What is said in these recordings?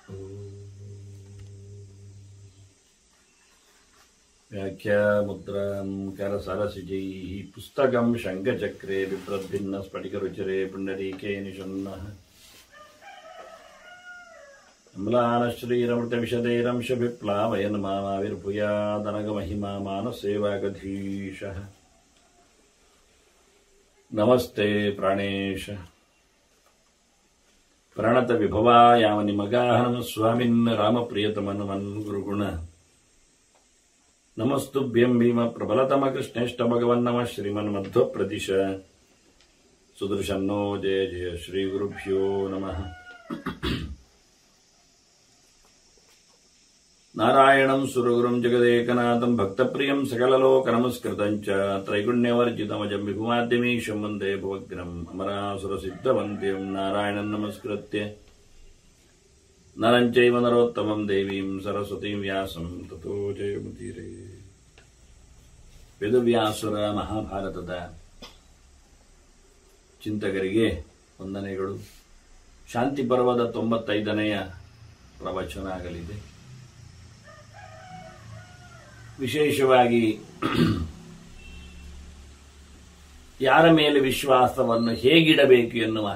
व्याख्यामुद्रां करसरसिजैः पुस्तकं शङ्खचक्रे बिभ्रद्भिन्नस्फटिकरुचिरे पुण्डरीके निषन्नः अम्लानश्रीरमृतविशदैरंशभिप्लावयन् मामाविर्भूयादनगमहिमा मानसेवागधीशः नमस्ते प्राणेश प्रणतविभवायामनिमगाः नमः स्वामिन् रामप्रियतमनुमन् गुरुगुण नमस्तुभ्यं भीम प्रबलतम कृष्णेष्ट भगवन् नमः श्रीमन्मध्वप्रदिश सुदर्शन्नो जय जय श्रीगुरुभ्यो नमः नारायणं सुरगुरुं जगदेकनाथं भक्तप्रियं सकललोकनमस्कृतं च त्रैगुण्यवर्जितमजं विभुमाद्यमीशं वन्दे भवग्रम् अमरासुरसिद्धवन्द्यं नारायणं नमस्कृत्य नरं चैव नरोत्तमं देवीं सरस्वतीं व्यासं ततो जयमुदीरे ವೇದವ್ಯಾಸುರ ಮಹಾಭಾರತದ ಚಿಂತಕರಿಗೆ ವಂದನೆಗಳು ಶಾಂತಿ ಪರ್ವದ ತೊಂಬತ್ತೈದನೆಯ ಪ್ರವಚನ ಆಗಲಿದೆ ವಿಶೇಷವಾಗಿ ಯಾರ ಮೇಲೆ ವಿಶ್ವಾಸವನ್ನು ಹೇಗಿಡಬೇಕು ಎನ್ನುವ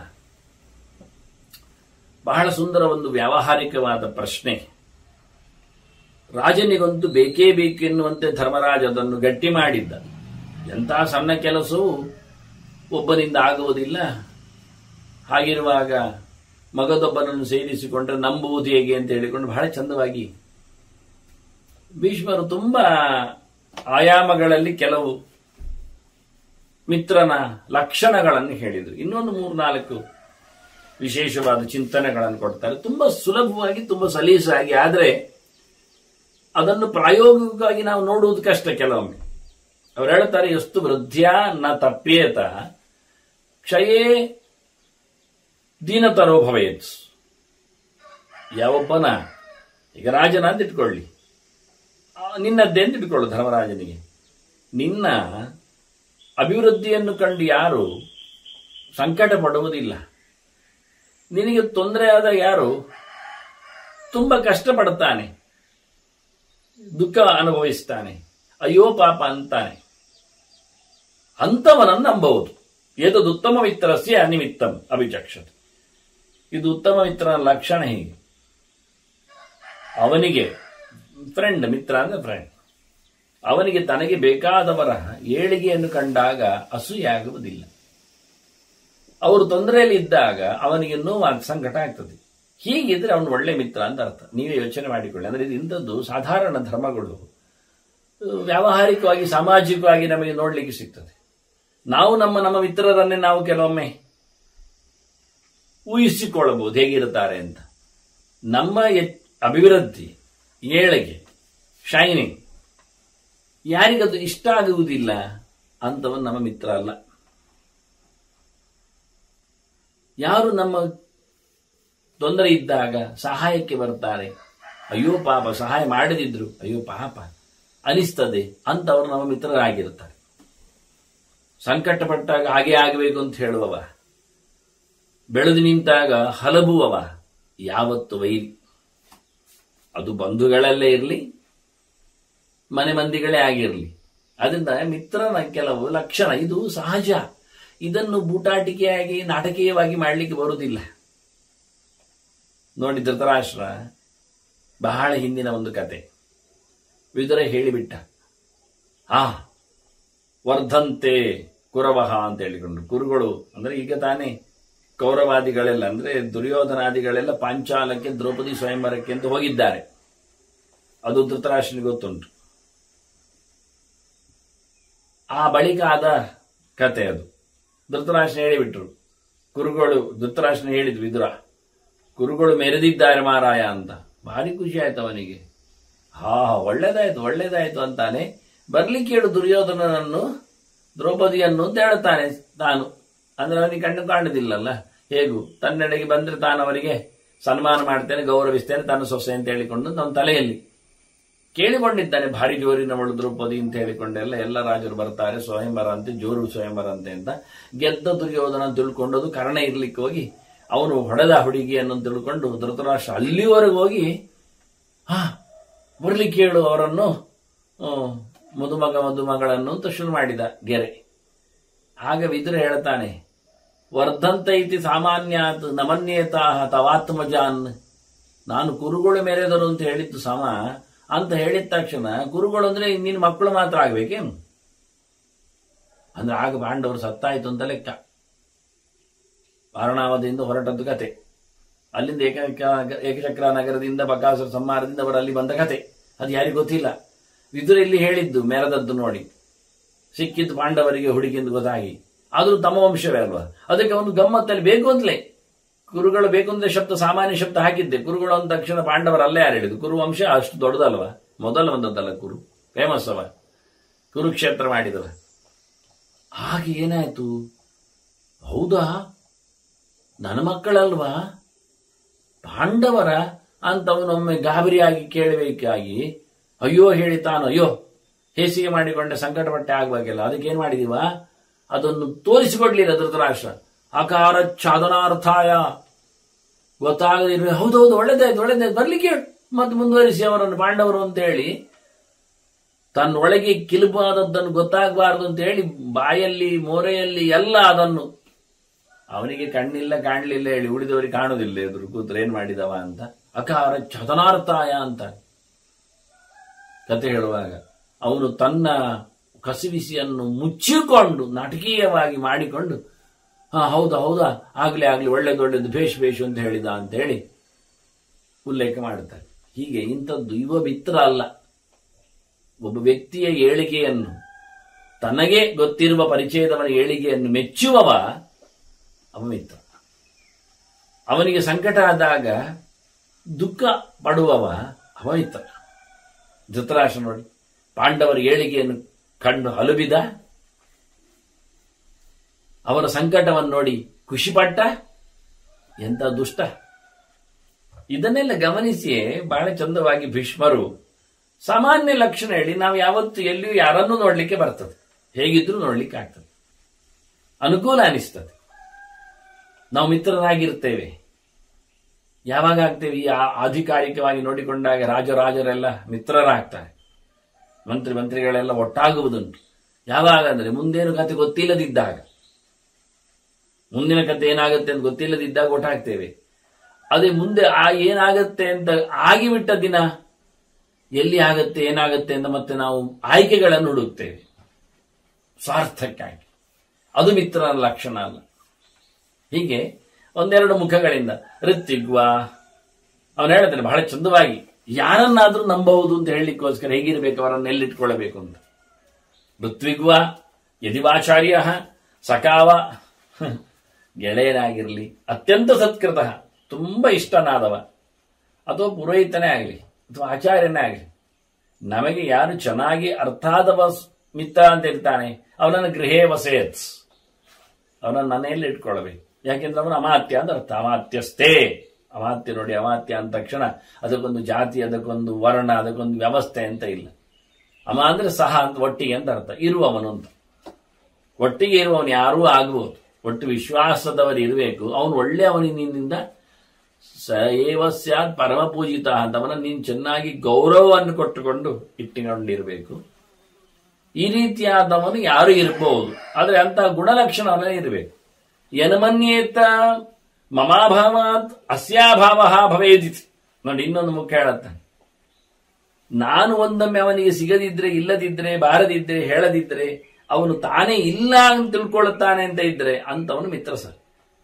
ಬಹಳ ಸುಂದರ ಒಂದು ವ್ಯಾವಹಾರಿಕವಾದ ಪ್ರಶ್ನೆ ರಾಜನಿಗಂತೂ ಬೇಕೇ ಬೇಕು ಎನ್ನುವಂತೆ ಧರ್ಮರಾಜ ಅದನ್ನು ಗಟ್ಟಿ ಮಾಡಿದ್ದ ಎಂಥ ಸಣ್ಣ ಕೆಲಸವೂ ಒಬ್ಬನಿಂದ ಆಗುವುದಿಲ್ಲ ಹಾಗಿರುವಾಗ ಮಗದೊಬ್ಬನನ್ನು ಸೇರಿಸಿಕೊಂಡ್ರೆ ನಂಬುವುದು ಹೇಗೆ ಅಂತ ಹೇಳಿಕೊಂಡು ಬಹಳ ಚಂದವಾಗಿ ಭೀಷ್ಮರು ತುಂಬಾ ಆಯಾಮಗಳಲ್ಲಿ ಕೆಲವು ಮಿತ್ರನ ಲಕ್ಷಣಗಳನ್ನು ಹೇಳಿದರು ಇನ್ನೊಂದು ಮೂರ್ನಾಲ್ಕು ವಿಶೇಷವಾದ ಚಿಂತನೆಗಳನ್ನು ಕೊಡ್ತಾರೆ ತುಂಬಾ ಸುಲಭವಾಗಿ ತುಂಬಾ ಸಲೀಸಾಗಿ ಆದರೆ ಅದನ್ನು ಪ್ರಾಯೋಗಿಕವಾಗಿ ನಾವು ನೋಡುವುದು ಕಷ್ಟ ಕೆಲವೊಮ್ಮೆ ಅವ್ರು ಹೇಳ್ತಾರೆ ಎಷ್ಟು ವೃದ್ಧ್ಯ ನ ತಪ್ಪೇತ ಕ್ಷಯೇ ದೀನತರೋ ಭವೇತ್ ಯಾವೊಬ್ಬನ ಈಗ ರಾಜನ ಅಂತ ಇಟ್ಕೊಳ್ಳಿ ಆ, ನಿನ್ನದ್ದೇ ಅಂತ ಇಟ್ಕೊಳ್ಳು ಧರ್ಮರಾಜನಿಗೆ ನಿನ್ನ ಅಭಿವೃದ್ಧಿಯನ್ನು ಕಂಡು ಯಾರು ಸಂಕಟ ಪಡುವುದಿಲ್ಲ ನಿನಗೆ ತೊಂದರೆ ಆದ ಯಾರು ತುಂಬಾ ಕಷ್ಟಪಡುತ್ತಾನೆ ದುಃಖ ಅನುಭವಿಸ್ತಾನೆ ಅಯ್ಯೋ ಪಾಪ ಅಂತಾನೆ ಅಂಥವನನ್ನು ನಂಬಬಹುದು ಏತದು ಉತ್ತಮ ಮಿತ್ರಸ್ಯ ಅನಿಮಿತ್ತಂ ಅಭಿಚಕ್ಷತ ಇದು ಉತ್ತಮ ಮಿತ್ರನ ಲಕ್ಷಣ ಹೀಗೆ ಅವನಿಗೆ ಫ್ರೆಂಡ್ ಮಿತ್ರ ಅಂದ್ರೆ ಫ್ರೆಂಡ್ ಅವನಿಗೆ ತನಗೆ ಬೇಕಾದವರ ಏಳಿಗೆಯನ್ನು ಕಂಡಾಗ ಅಸೂಯಾಗುವುದಿಲ್ಲ ಅವರು ತೊಂದರೆಯಲ್ಲಿ ಇದ್ದಾಗ ಅವನಿಗೆ ನೋವು ಸಂಕಟ ಆಗ್ತದೆ ಹೀಗಿದ್ರೆ ಅವನು ಒಳ್ಳೆ ಮಿತ್ರ ಅಂತ ಅರ್ಥ ನೀವೇ ಯೋಚನೆ ಮಾಡಿಕೊಳ್ಳಿ ಅಂದ್ರೆ ಇದು ಇಂಥದ್ದು ಸಾಧಾರಣ ಧರ್ಮಗಳು ವ್ಯಾವಹಾರಿಕವಾಗಿ ಸಾಮಾಜಿಕವಾಗಿ ನಮಗೆ ನೋಡ್ಲಿಕ್ಕೆ ಸಿಗ್ತದೆ ನಾವು ನಮ್ಮ ನಮ್ಮ ಮಿತ್ರರನ್ನೇ ನಾವು ಕೆಲವೊಮ್ಮೆ ಊಹಿಸಿಕೊಳ್ಳಬಹುದು ಹೇಗಿರುತ್ತಾರೆ ಅಂತ ನಮ್ಮ ಎ- ಅಭಿವೃದ್ಧಿ ಏಳಿಗೆ ಶೈನಿಂಗ್ ಯಾರಿಗದು ಇಷ್ಟ ಆಗುವುದಿಲ್ಲ ಅಂತವನು ನಮ್ಮ ಮಿತ್ರ ಅಲ್ಲ ಯಾರು ನಮ್ಮ ತೊಂದರೆ ಇದ್ದಾಗ ಸಹಾಯಕ್ಕೆ ಬರ್ತಾರೆ ಅಯ್ಯೋ ಪಾಪ ಸಹಾಯ ಮಾಡದಿದ್ರು ಅಯ್ಯೋ ಪಾಪ ಅನಿಸ್ತದೆ ಅಂತವರು ನಮ್ಮ ಮಿತ್ರರಾಗಿರುತ್ತಾರೆ ಸಂಕಟ ಪಟ್ಟಾಗ ಹಾಗೆ ಆಗಬೇಕು ಅಂತ ಹೇಳುವವ ಬೆಳೆದು ನಿಂತಾಗ ಹಲಬುವವ ಯಾವತ್ತು ವೈರಿ ಅದು ಬಂಧುಗಳಲ್ಲೇ ಇರಲಿ ಮನೆ ಮಂದಿಗಳೇ ಆಗಿರಲಿ ಅದರಿಂದ ಮಿತ್ರನ ಕೆಲವು ಲಕ್ಷಣ ಇದು ಸಹಜ ಇದನ್ನು ಬೂಟಾಟಿಕೆಯಾಗಿ ನಾಟಕೀಯವಾಗಿ ಮಾಡಲಿಕ್ಕೆ ಬರುವುದಿಲ್ಲ ನೋಡಿ ಧೃತರಾಷ್ಟ್ರ ಬಹಳ ಹಿಂದಿನ ಒಂದು ಕತೆ ವಿದುರ ಹೇಳಿಬಿಟ್ಟ ಆ ವರ್ಧಂತೆ ಕುರವಹ ಅಂತ ಹೇಳಿಕೊಂಡ್ರು ಕುರುಗಳು ಅಂದ್ರೆ ಈಗ ತಾನೇ ಕೌರವಾದಿಗಳೆಲ್ಲ ಅಂದ್ರೆ ದುರ್ಯೋಧನಾದಿಗಳೆಲ್ಲ ಪಾಂಚಾಲಕ್ಕೆ ದ್ರೌಪದಿ ಸ್ವಯಂವರಕ್ಕೆ ಅಂತ ಹೋಗಿದ್ದಾರೆ ಅದು ಧೃತರಾಷ್ಟ್ರನಿಗೆ ಗೊತ್ತುಂಟು ಆ ಬಳಿಕ ಆದ ಕತೆ ಅದು ಧೃತರಾಷ್ಟ್ರ ಹೇಳಿಬಿಟ್ರು ಕುರುಗಳು ಧೃತರಾಷ್ಟ್ರ ಹೇಳಿದ್ರು ವಿದುರ ಕುರುಗಳು ಮೆರೆದಿದ್ದಾರೆ ಮಾರಾಯ ಅಂತ ಭಾರಿ ಖುಷಿ ಆಯ್ತು ಅವನಿಗೆ ಹಾ ಒಳ್ಳೇದಾಯ್ತು ಒಳ್ಳೇದಾಯ್ತು ಅಂತಾನೆ ಬರ್ಲಿಕ್ಕೆ ಹೇಳು ದುರ್ಯೋಧನನನ್ನು ದ್ರೌಪದಿಯನ್ನು ಅಂತ ಹೇಳ್ತಾನೆ ತಾನು ಅಂದ್ರೆ ಅವನಿಗೆ ಕಣ್ಣು ಕಾಣುದಿಲ್ಲಲ್ಲ ಹೇಗೂ ತನ್ನೆಡೆಗೆ ಬಂದ್ರೆ ತಾನು ಅವರಿಗೆ ಸನ್ಮಾನ ಮಾಡ್ತೇನೆ ಗೌರವಿಸ್ತೇನೆ ತನ್ನ ಸೊಸೆ ಅಂತ ಹೇಳಿಕೊಂಡು ನಮ್ಮ ತಲೆಯಲ್ಲಿ ಕೇಳಿಕೊಂಡಿದ್ದಾನೆ ಭಾರಿ ಜೋರಿನವಳು ದ್ರೌಪದಿ ಅಂತ ಹೇಳಿಕೊಂಡೆಲ್ಲ ಎಲ್ಲ ರಾಜರು ಬರ್ತಾರೆ ಸ್ವಯಂವರ ಅಂತೆ ಜೋರು ಸ್ವಯಂವರ ಅಂತೆ ಅಂತ ಗೆದ್ದ ದುರ್ಯೋಧನ ತಿಳ್ಕೊಂಡದು ಕರ್ಣ ಇರ್ಲಿಕ್ಕೆ ಹೋಗಿ ಅವನು ಹೊಡೆದ ಹುಡುಗಿಯನ್ನು ತಿಳ್ಕೊಂಡು ಧೃತರಾಷ್ಟ್ರ ಅಲ್ಲಿವರೆಗೆ ಹೋಗಿ ಹಾ ಬರ್ಲಿಕ್ಕೆ ಹೇಳು ಅವರನ್ನು ಹ್ಮ್, ಮದುಮಗ ಮದುಮಗಳನ್ನು ಅಂತ ಶುರು ಮಾಡಿದ ಗೆರೆ ಆಗ ವಿದುರ ಹೇಳ್ತಾನೆ ವರ್ಧಂತ ಇತಿ ಸಾಮಾನ್ಯಾತ್ ನಮನ್ಯೇತಾ ತವಾತ್ಮಜಾನ್ ನಾನು ಕುರುಗಳು ಮೆರೆದರು ಅಂತ ಹೇಳಿದ್ದು ಸಮ ಅಂತ ಹೇಳಿದ ತಕ್ಷಣ ಕುರುಗಳು ಅಂದ್ರೆ ನಿನ್ನ ಮಕ್ಕಳು ಮಾತ್ರ ಆಗ್ಬೇಕೇನು ಅಂದ್ರೆ ಆಗ ಪಾಂಡವರು ಸತ್ತಾಯ್ತು ಅಂತ ಲೆಕ್ಕ ವಾರಣಾವತಿಯಿಂದ ಹೊರಟದ್ದು ಕತೆ ಅಲ್ಲಿಂದ ಏಕ ಏಕಚಕ್ರ ನಗರದಿಂದ ಬಕಾಸುರ ಸಂಹಾರದಿಂದ ಅವರು ಅಲ್ಲಿ ಬಂದ ಕತೆ ಅದು ಯಾರಿಗೂ ಗೊತ್ತಿಲ್ಲ ವಿದುರ ಇಲ್ಲಿ ಹೇಳಿದ್ದು ಮೆರೆದದ್ದು ನೋಡಿ ಸಿಕ್ಕಿದ್ದು ಪಾಂಡವರಿಗೆ ಹುಡುಗಿಂದು ಗೊತ್ತಾಗಿ ಆದ್ರೂ ತಮ್ಮ ವಂಶವೇ ಅಲ್ವಾ ಅದಕ್ಕೆ ಒಂದು ಗಮ್ಮತ್ತಲ್ಲಿ ಬೇಕು ಅಂತಲೇ ಕುರುಗಳು ಬೇಕು ಅಂದ್ರೆ ಶಬ್ದ ಸಾಮಾನ್ಯ ಶಬ್ದ ಹಾಕಿದ್ದೆ ಕುರುಗಳು ಅಂದ ತಕ್ಷಣ ಪಾಂಡವರಲ್ಲೇ ಯಾರು ಹೇಳಿದ್ದು ಕುರು ವಂಶ ಅಷ್ಟು ದೊಡ್ಡದಲ್ವಾ ಮೊದಲು ಬಂದದ್ದಲ್ಲ ಕುರು ಫೇಮಸ್ ಅವ ಕುರುಕ್ಷೇತ್ರ ಮಾಡಿದವ ಹಾಗೆ ಏನಾಯ್ತು ಹೌದಾ ನನ್ನ ಮಕ್ಕಳಲ್ವಾ ಪಾಂಡವರ ಅಂತ ಅವನೊಮ್ಮೆ ಗಾಬರಿಯಾಗಿ ಕೇಳಬೇಕಾಗಿ ಅಯ್ಯೋ ಹೇಳಿ ತಾನು ಅಯ್ಯೋ ಹೇಸಿಗೆ ಮಾಡಿಕೊಂಡೆ ಸಂಕಟಪಟ್ಟೆ ಆಗ್ಬೇಕಲ್ಲ ಅದಕ್ಕೆ ಏನ್ ಮಾಡಿದೀವ ಅದನ್ನು ತೋರಿಸಿಕೊಡ್ಲಿಲ್ಲ ಧೃತರಾಷ್ಟ್ರ ಅಕಾರ ಚಾದನಾರ್ಥಾಯ ಗೊತ್ತಾಗದಿರುವ ಹೌದೌದು ಒಳ್ಳೇದಾಯ್ತು ಒಳ್ಳೇದಾಯ್ತು ಬರ್ಲಿಕ್ಕೆ ಹೇಳು ಮತ್ತೆ ಮುಂದುವರಿಸಿ ಅವರನ್ನು ಪಾಂಡವರು ಅಂತ ಹೇಳಿ ತನ್ನೊಳಗೆ ಕಿಲುಬಾದದ್ದನ್ನು ಗೊತ್ತಾಗಬಾರದು ಅಂತ ಹೇಳಿ ಬಾಯಲ್ಲಿ ಮೋರೆಯಲ್ಲಿ ಎಲ್ಲ ಅದನ್ನು ಅವನಿಗೆ ಕಣ್ಣಿಲ್ಲ ಕಾಣಲಿಲ್ಲ ಹೇಳಿ ಉಳಿದವರಿಗೆ ಕಾಣುವುದಿಲ್ಲ ಎದುರು ಕೂತ್ರೆ ಏನ್ ಮಾಡಿದವ ಅಂತ ಅಕಾರ ಚತನಾರ್ಥಾಯ ಅಂತ ಕತೆ ಹೇಳುವಾಗ ಅವನು ತನ್ನ ಕಸಿವಿಸಿಯನ್ನು ಮುಚ್ಚಿಕೊಂಡು ನಾಟಕೀಯವಾಗಿ ಮಾಡಿಕೊಂಡು ಹಾ ಹೌದಾ ಹೌದಾ ಆಗ್ಲಿ ಆಗ್ಲಿ ಒಳ್ಳೇದು ಒಳ್ಳೇದು ಭೇಷ್ ಭೇಷ್ ಅಂತ ಹೇಳಿದ ಅಂತ ಹೇಳಿ ಉಲ್ಲೇಖ ಮಾಡುತ್ತಾರೆ ಹೀಗೆ ಇಂಥದ್ದು ಯುವ ಮಿತ್ರ ಅಲ್ಲ ಒಬ್ಬ ವ್ಯಕ್ತಿಯ ಏಳಿಗೆಯನ್ನು ತನಗೆ ಗೊತ್ತಿರುವ ಪರಿಚಯದವನ ಏಳಿಗೆಯನ್ನು ಮೆಚ್ಚುವವ ಅವ ಮಿತ್ರ ಅವನಿಗೆ ಸಂಕಟ ಆದಾಗ ದುಃಖ ಪಡುವವ ಅವ ಮಿತ್ರ ಧೃತರಾಷ್ಟ್ರ ನೋಡಿ ಪಾಂಡವರ ಏಳಿಗೆಯನ್ನು ಕಂಡು ಹಲುಬಿದ ಅವರ ಸಂಕಟವನ್ನು ನೋಡಿ ಖುಷಿಪಟ್ಟ ಎಂತ ದುಷ್ಟ ಇದನ್ನೆಲ್ಲ ಗಮನಿಸಿಯೇ ಬಹಳ ಚಂದವಾಗಿ ಭೀಷ್ಮರು ಸಾಮಾನ್ಯ ಲಕ್ಷಣ ಹೇಳಿ ನಾವು ಯಾವತ್ತು ಎಲ್ಲಿಯೂ ಯಾರನ್ನೂ ನೋಡ್ಲಿಕ್ಕೆ ಬರ್ತದೆ ಹೇಗಿದ್ರೂ ನೋಡ್ಲಿಕ್ಕೆ ಆಗ್ತದೆ ಅನುಕೂಲ ಅನಿಸ್ತದೆ ನಾವು ಮಿತ್ರರಾಗಿರ್ತೇವೆ ಯಾವಾಗ ಆಗ್ತೇವೆ ಈ ಆ- ಆಧಿಕಾರಿಕವಾಗಿ ನೋಡಿಕೊಂಡಾಗ ರಾಜರಾಜರೆಲ್ಲ ಮಿತ್ರರಾಗ್ತಾರೆ ಮಂತ್ರಿ ಮಂತ್ರಿಗಳೆಲ್ಲ ಒಟ್ಟಾಗುವುದುಂಟು ಯಾವಾಗ ಅಂದ್ರೆ ಮುಂದೇನು ಕತೆ ಗೊತ್ತಿಲ್ಲದಿದ್ದಾಗ ಮುಂದಿನ ಕತೆ ಏನಾಗುತ್ತೆ ಅಂತ ಗೊತ್ತಿಲ್ಲದಿದ್ದಾಗ ಒಟ್ಟಾಗ್ತೇವೆ ಅದೇ ಮುಂದೆ ಆ ಏನಾಗತ್ತೆ ಅಂತ ಆಗಿಬಿಟ್ಟ ದಿನ ಎಲ್ಲಿ ಆಗತ್ತೆ ಏನಾಗತ್ತೆ ಅಂತ ಮತ್ತೆ ನಾವು ಆಯ್ಕೆಗಳನ್ನು ಹುಡುಕ್ತೇವೆ ಸ್ವಾರ್ಥಕ್ಕಾಗಿ ಅದು ಮಿತ್ರನ ಲಕ್ಷಣ ಅಲ್ಲ ಹೀಗೆ ಒಂದೆರಡು ಮುಖಗಳಿಂದ ಋತ್ವಿಗ್ವ ಅವನು ಹೇಳ್ತಾನೆ ಬಹಳ ಚಂದವಾಗಿ ಯಾರನ್ನಾದ್ರೂ ನಂಬಬಹುದು ಅಂತ ಹೇಳಲಿಕ್ಕೋಸ್ಕರ ಹೇಗಿರ್ಬೇಕು ಅವರನ್ನು ಎಲ್ಲಿಟ್ಕೊಳ್ಳಬೇಕು ಅಂತ ಋತ್ವಿಗ್ವ ಯದಿವಾಚಾರ್ಯ ಸಕಾವ ಹ್ಮ್, ಗೆಳೆಯನಾಗಿರಲಿ ಅತ್ಯಂತ ಸತ್ಕೃತ ತುಂಬಾ ಇಷ್ಟನಾದವ ಅಥವಾ ಪುರೋಹಿತನೇ ಆಗಲಿ ಅಥವಾ ಆಚಾರ್ಯನೇ ಆಗಲಿ ನಮಗೆ ಯಾರು ಚೆನ್ನಾಗಿ ಅರ್ಥಾದವ ಸ್- ಮಿತ್ರ ಅಂತ ಇರ್ತಾನೆ ಅವನನ್ನು ಗೃಹೇ ವಸೇತ್ ಅವನನ್ನು ಮನೆಯಲ್ಲಿ ಇಟ್ಕೊಳ್ಬೇಕು ಯಾಕೆಂದ್ರೆ ಅವನು ಅಮಾತ್ಯ ಅಂತ ಅರ್ಥ ಅಮಾತ್ಯಸ್ಥೇ ಅಮಾತ್ಯ ನೋಡಿ ಅಮಾತ್ಯ ಅಂದ ತಕ್ಷಣ ಅದಕ್ಕೊಂದು ಜಾತಿ ಅದಕ್ಕೊಂದು ವರ್ಣ ಅದಕ್ಕೊಂದು ವ್ಯವಸ್ಥೆ ಅಂತ ಇಲ್ಲ ಅಮ ಅಂದ್ರೆ ಸಹ ಅಂತ ಒಟ್ಟಿಗೆ ಅಂತ ಅರ್ಥ ಇರುವವನು ಅಂತ ಒಟ್ಟಿಗೆ ಇರುವವನು ಯಾರೂ ಆಗ್ಬೋದು ಒಟ್ಟು ವಿಶ್ವಾಸದವರು ಇರಬೇಕು ಅವನು ಒಳ್ಳೆಯವನಿನಿಂದ ಸ ಏವ ಸ್ಯಾತ್ ಪರಮ ಪೂಜಿತ ಅಂತವನ ನೀನು ಚೆನ್ನಾಗಿ ಗೌರವವನ್ನು ಕೊಟ್ಟುಕೊಂಡು ಇಟ್ಟುಕೊಂಡಿರಬೇಕು ಈ ರೀತಿಯಾದವನು ಯಾರು ಇರಬಹುದು ಆದ್ರೆ ಅಂತ ಗುಣಲಕ್ಷಣವನ್ನೇ ಇರಬೇಕು ಯನಮನ್ಯೇತ ಮಮಾಭಾವಾತ್ ಅಸ್ಯಾಭಾವ ಭವೇದಿತಿ ನೋಡಿ ಇನ್ನೊಂದು ಮುಖ್ಯ ಹೇಳತ್ತಾನೆ ನಾನು ಒಂದೊಮ್ಮೆ ಅವನಿಗೆ ಸಿಗದಿದ್ರೆ ಇಲ್ಲದಿದ್ರೆ ಬಾರದಿದ್ರೆ ಹೇಳದಿದ್ರೆ ಅವನು ತಾನೇ ಇಲ್ಲ ಅಂತ ತಿಳ್ಕೊಳ್ಳುತ್ತಾನೆ ಅಂತ ಇದ್ರೆ ಅಂತವನು ಮಿತ್ರ ಸರ್